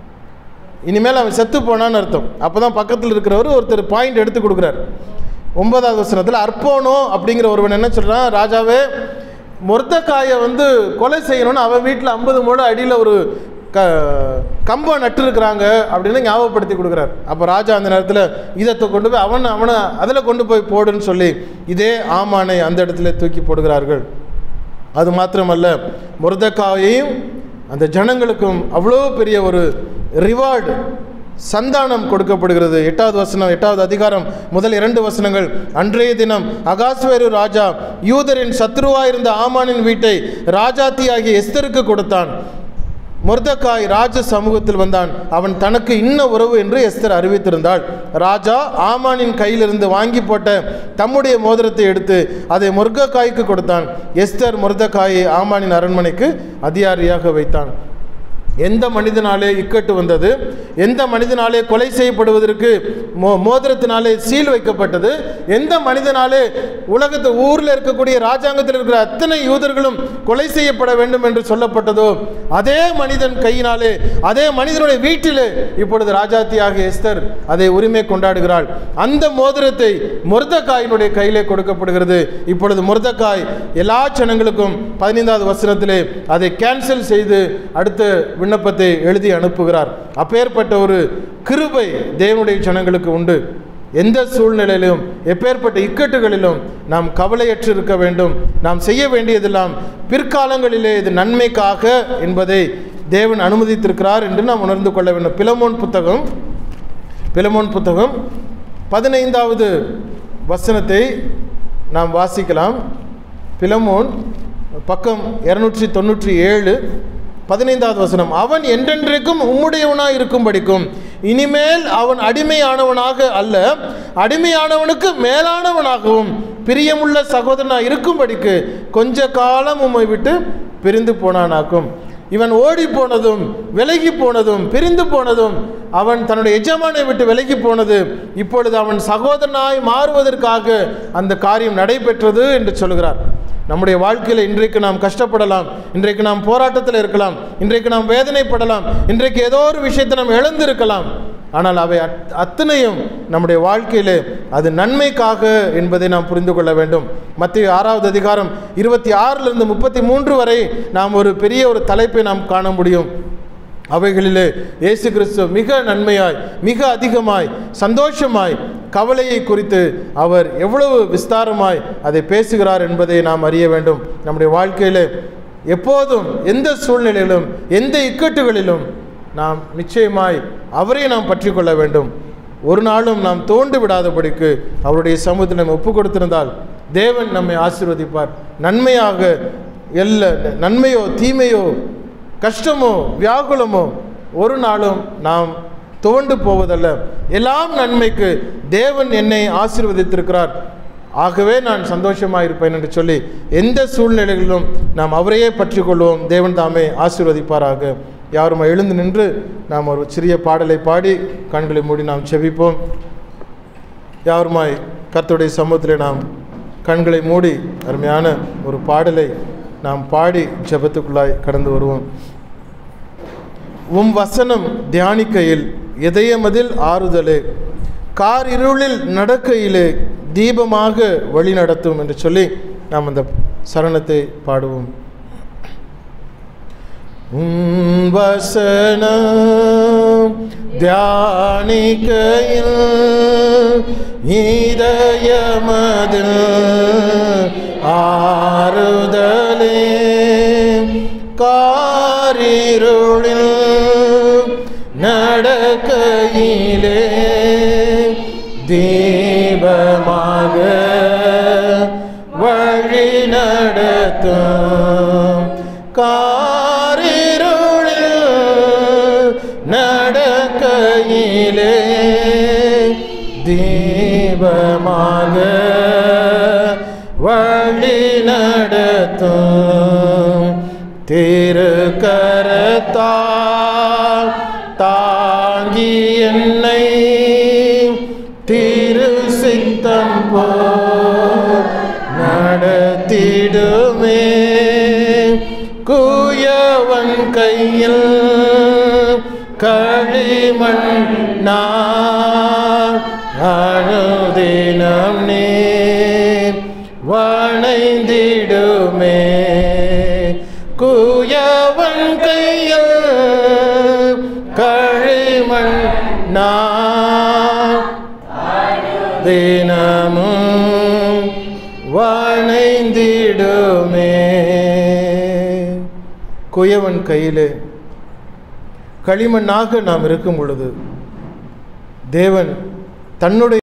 இனிமேல் அவன் செத்து போனான்னு அர்த்தம் அப்போ தான் பக்கத்தில் இருக்கிறவர் ஒருத்தர் பாயிண்ட் எடுத்து கொடுக்குறார் ஒன்பதாவது வசனத்தில் அர்ப்போனோ அப்படிங்கிற ஒருவன் என்ன சொல்கிறான் ராஜாவே மொர்தக்காயை வந்து கொலை செய்யணும்னு அவன் வீட்டில் ஐம்பது மூலம் அடியில் ஒரு க கம்பம் நட்டுருக்குறாங்க அப்படின்னு ஞாபகப்படுத்தி கொடுக்குறார் அப்போ ராஜா அந்த நேரத்தில் இதை கொண்டு போய் அவனை அவனை அதில் கொண்டு போய் போடுன்னு சொல்லி இதே ஆமானை அந்த இடத்துல தூக்கி போடுகிறார்கள் அது மாத்திரமல்ல முருதக்காயையும் அந்த ஜனங்களுக்கும் அவ்வளோ பெரிய ஒரு ரிவார்டு சந்தானம் கொடுக்கப்படுகிறது எட்டாவது வசனம் எட்டாவது அதிகாரம் முதல் இரண்டு வசனங்கள் அன்றைய தினம் அகாஸ்வேரு ராஜா யூதரின் சத்ருவாயிருந்த ஆமானின் வீட்டை ராஜாத்தியாகிய எஸ்தருக்கு கொடுத்தான் மொர்தக்காய் ராஜ சமூகத்தில் வந்தான் அவன் தனக்கு இன்ன உறவு என்று எஸ்தர் அறிவித்திருந்தாள் ராஜா ஆமானின் கையிலிருந்து வாங்கி போட்ட தம்முடைய மோதிரத்தை எடுத்து அதை முருகக்காய்க்கு கொடுத்தான் எஸ்தர் முருதக்காயை ஆமானின் அரண்மனைக்கு அதிகாரியாக வைத்தான் எந்த மனிதனாலே இக்கட்டு வந்தது எந்த மனிதனாலே கொலை செய்யப்படுவதற்கு மோ மோதிரத்தினாலே சீல் வைக்கப்பட்டது எந்த மனிதனாலே உலகத்து ஊரில் இருக்கக்கூடிய ராஜாங்கத்தில் இருக்கிற அத்தனை யூதர்களும் கொலை செய்யப்பட வேண்டும் என்று சொல்லப்பட்டதோ அதே மனிதன் கையினாலே அதே மனிதனுடைய வீட்டிலே இப்பொழுது ராஜாத்தியாக எஸ்தர் அதை உரிமை கொண்டாடுகிறாள் அந்த மோதிரத்தை முருதக்காயினுடைய கையிலே கொடுக்கப்படுகிறது இப்பொழுது முருதக்காய் எல்லா ஜனங்களுக்கும் பதினைந்தாவது வசனத்திலே அதை கேன்சல் செய்து அடுத்த விண்ணப்பத்தை எழுதி அனுப்புகிறார் அப்பேற்பட்ட ஒரு கிருபை தேவனுடைய ஜனங்களுக்கு உண்டு எந்த சூழ்நிலையிலும் எப்பேற்பட்ட இக்கட்டுகளிலும் நாம் கவலையற்று இருக்க வேண்டும் நாம் செய்ய வேண்டியதெல்லாம் பிற்காலங்களிலே இது நன்மைக்காக என்பதை தேவன் அனுமதித்திருக்கிறார் என்று நாம் உணர்ந்து கொள்ள வேண்டும் பிலமோன் புத்தகம் பிலமோன் புத்தகம் பதினைந்தாவது வசனத்தை நாம் வாசிக்கலாம் பிலமோன் பக்கம் இரநூற்றி தொண்ணூற்றி ஏழு பதினைந்தாவது வசனம் அவன் என்றென்றைக்கும் உம்முடையவனாய் இருக்கும்படிக்கும் இனிமேல் அவன் அடிமையானவனாக அல்ல அடிமையானவனுக்கு மேலானவனாகவும் பிரியமுள்ள சகோதரனாக இருக்கும்படிக்கு கொஞ்ச காலம் உம்மை விட்டு பிரிந்து போனானாக்கும் இவன் ஓடி போனதும் விலகி போனதும் பிரிந்து போனதும் அவன் தன்னுடைய எஜமானை விட்டு விலகி போனது இப்பொழுது அவன் சகோதரனாய் மாறுவதற்காக அந்த காரியம் நடைபெற்றது என்று சொல்கிறார் நம்முடைய வாழ்க்கையில் இன்றைக்கு நாம் கஷ்டப்படலாம் இன்றைக்கு நாம் போராட்டத்தில் இருக்கலாம் இன்றைக்கு நாம் வேதனைப்படலாம் இன்றைக்கு ஏதோ ஒரு விஷயத்தை நாம் இழந்திருக்கலாம் ஆனால் அவை அத்- அத்தனையும் நம்முடைய வாழ்க்கையிலே அது நன்மைக்காக என்பதை நாம் புரிந்து கொள்ள வேண்டும் மத்திய ஆறாவது அதிகாரம் இருபத்தி ஆறிலிருந்து முப்பத்தி மூன்று வரை நாம் ஒரு பெரிய ஒரு தலைப்பை நாம் காண முடியும் அவைகளிலே இயேசு கிறிஸ்து மிக நன்மையாய் மிக அதிகமாய் சந்தோஷமாய் கவலையை குறித்து அவர் எவ்வளவு விஸ்தாரமாய் அதை பேசுகிறார் என்பதை நாம் அறிய வேண்டும் நம்முடைய வாழ்க்கையிலே எப்போதும் எந்த சூழ்நிலையிலும் எந்த இக்கட்டுகளிலும் நாம் நிச்சயமாய் அவரை நாம் பற்றி கொள்ள வேண்டும் ஒரு நாளும் நாம் தோண்டு விடாதபடிக்கு அவருடைய சமூகத்தில் நம்ம ஒப்பு கொடுத்திருந்தால் தேவன் நம்மை ஆசீர்வதிப்பார் நன்மையாக எல்ல நன்மையோ தீமையோ கஷ்டமோ வியாகுலமோ ஒரு நாளும் நாம் துவண்டு போவதல்ல எல்லாம் நன்மைக்கு தேவன் என்னை ஆசீர்வதித்திருக்கிறார் ஆகவே நான் சந்தோஷமாக இருப்பேன் என்று சொல்லி எந்த சூழ்நிலைகளிலும் நாம் அவரையே பற்றி கொள்வோம் தேவன் தாமே ஆசீர்வதிப்பாராக யாரும் எழுந்து நின்று நாம் ஒரு சிறிய பாடலை பாடி கண்களை மூடி நாம் செபிப்போம் யாருமாய் கர்த்தருடைய சமூகத்திலே நாம் கண்களை மூடி அருமையான ஒரு பாடலை நாம் பாடி ஜெபத்துக்குள்ளாய் கடந்து வருவோம் உம் வசனம் தியானிக்கையில் இதயமதில் ஆறுதலே கார் இருளில் நடக்கையிலே தீபமாக வழி நடத்தும் என்று சொல்லி நாம் அந்த சரணத்தை பாடுவோம் உம் வசனம் தியானிக்கையில் இதயமதில் ஆறுதலே காரிருளில் நடக்கையிலே தீபமாக வழி நடத்தும் காரிருளில் நடக்கையிலே தீபமாக வழி நடத்தும் திருக்கரத்தால் தாங்கி என்னை திரு சித்தம் போ நடத்திடுமே குயவன் கையில் களிமண் நான் அனுதினம் நீ வணைந்திடுமே குயவன் கையில் குயவன் கையிலே களிமண்ணாக நாம் இருக்கும் பொழுது தேவன் தன்னுடைய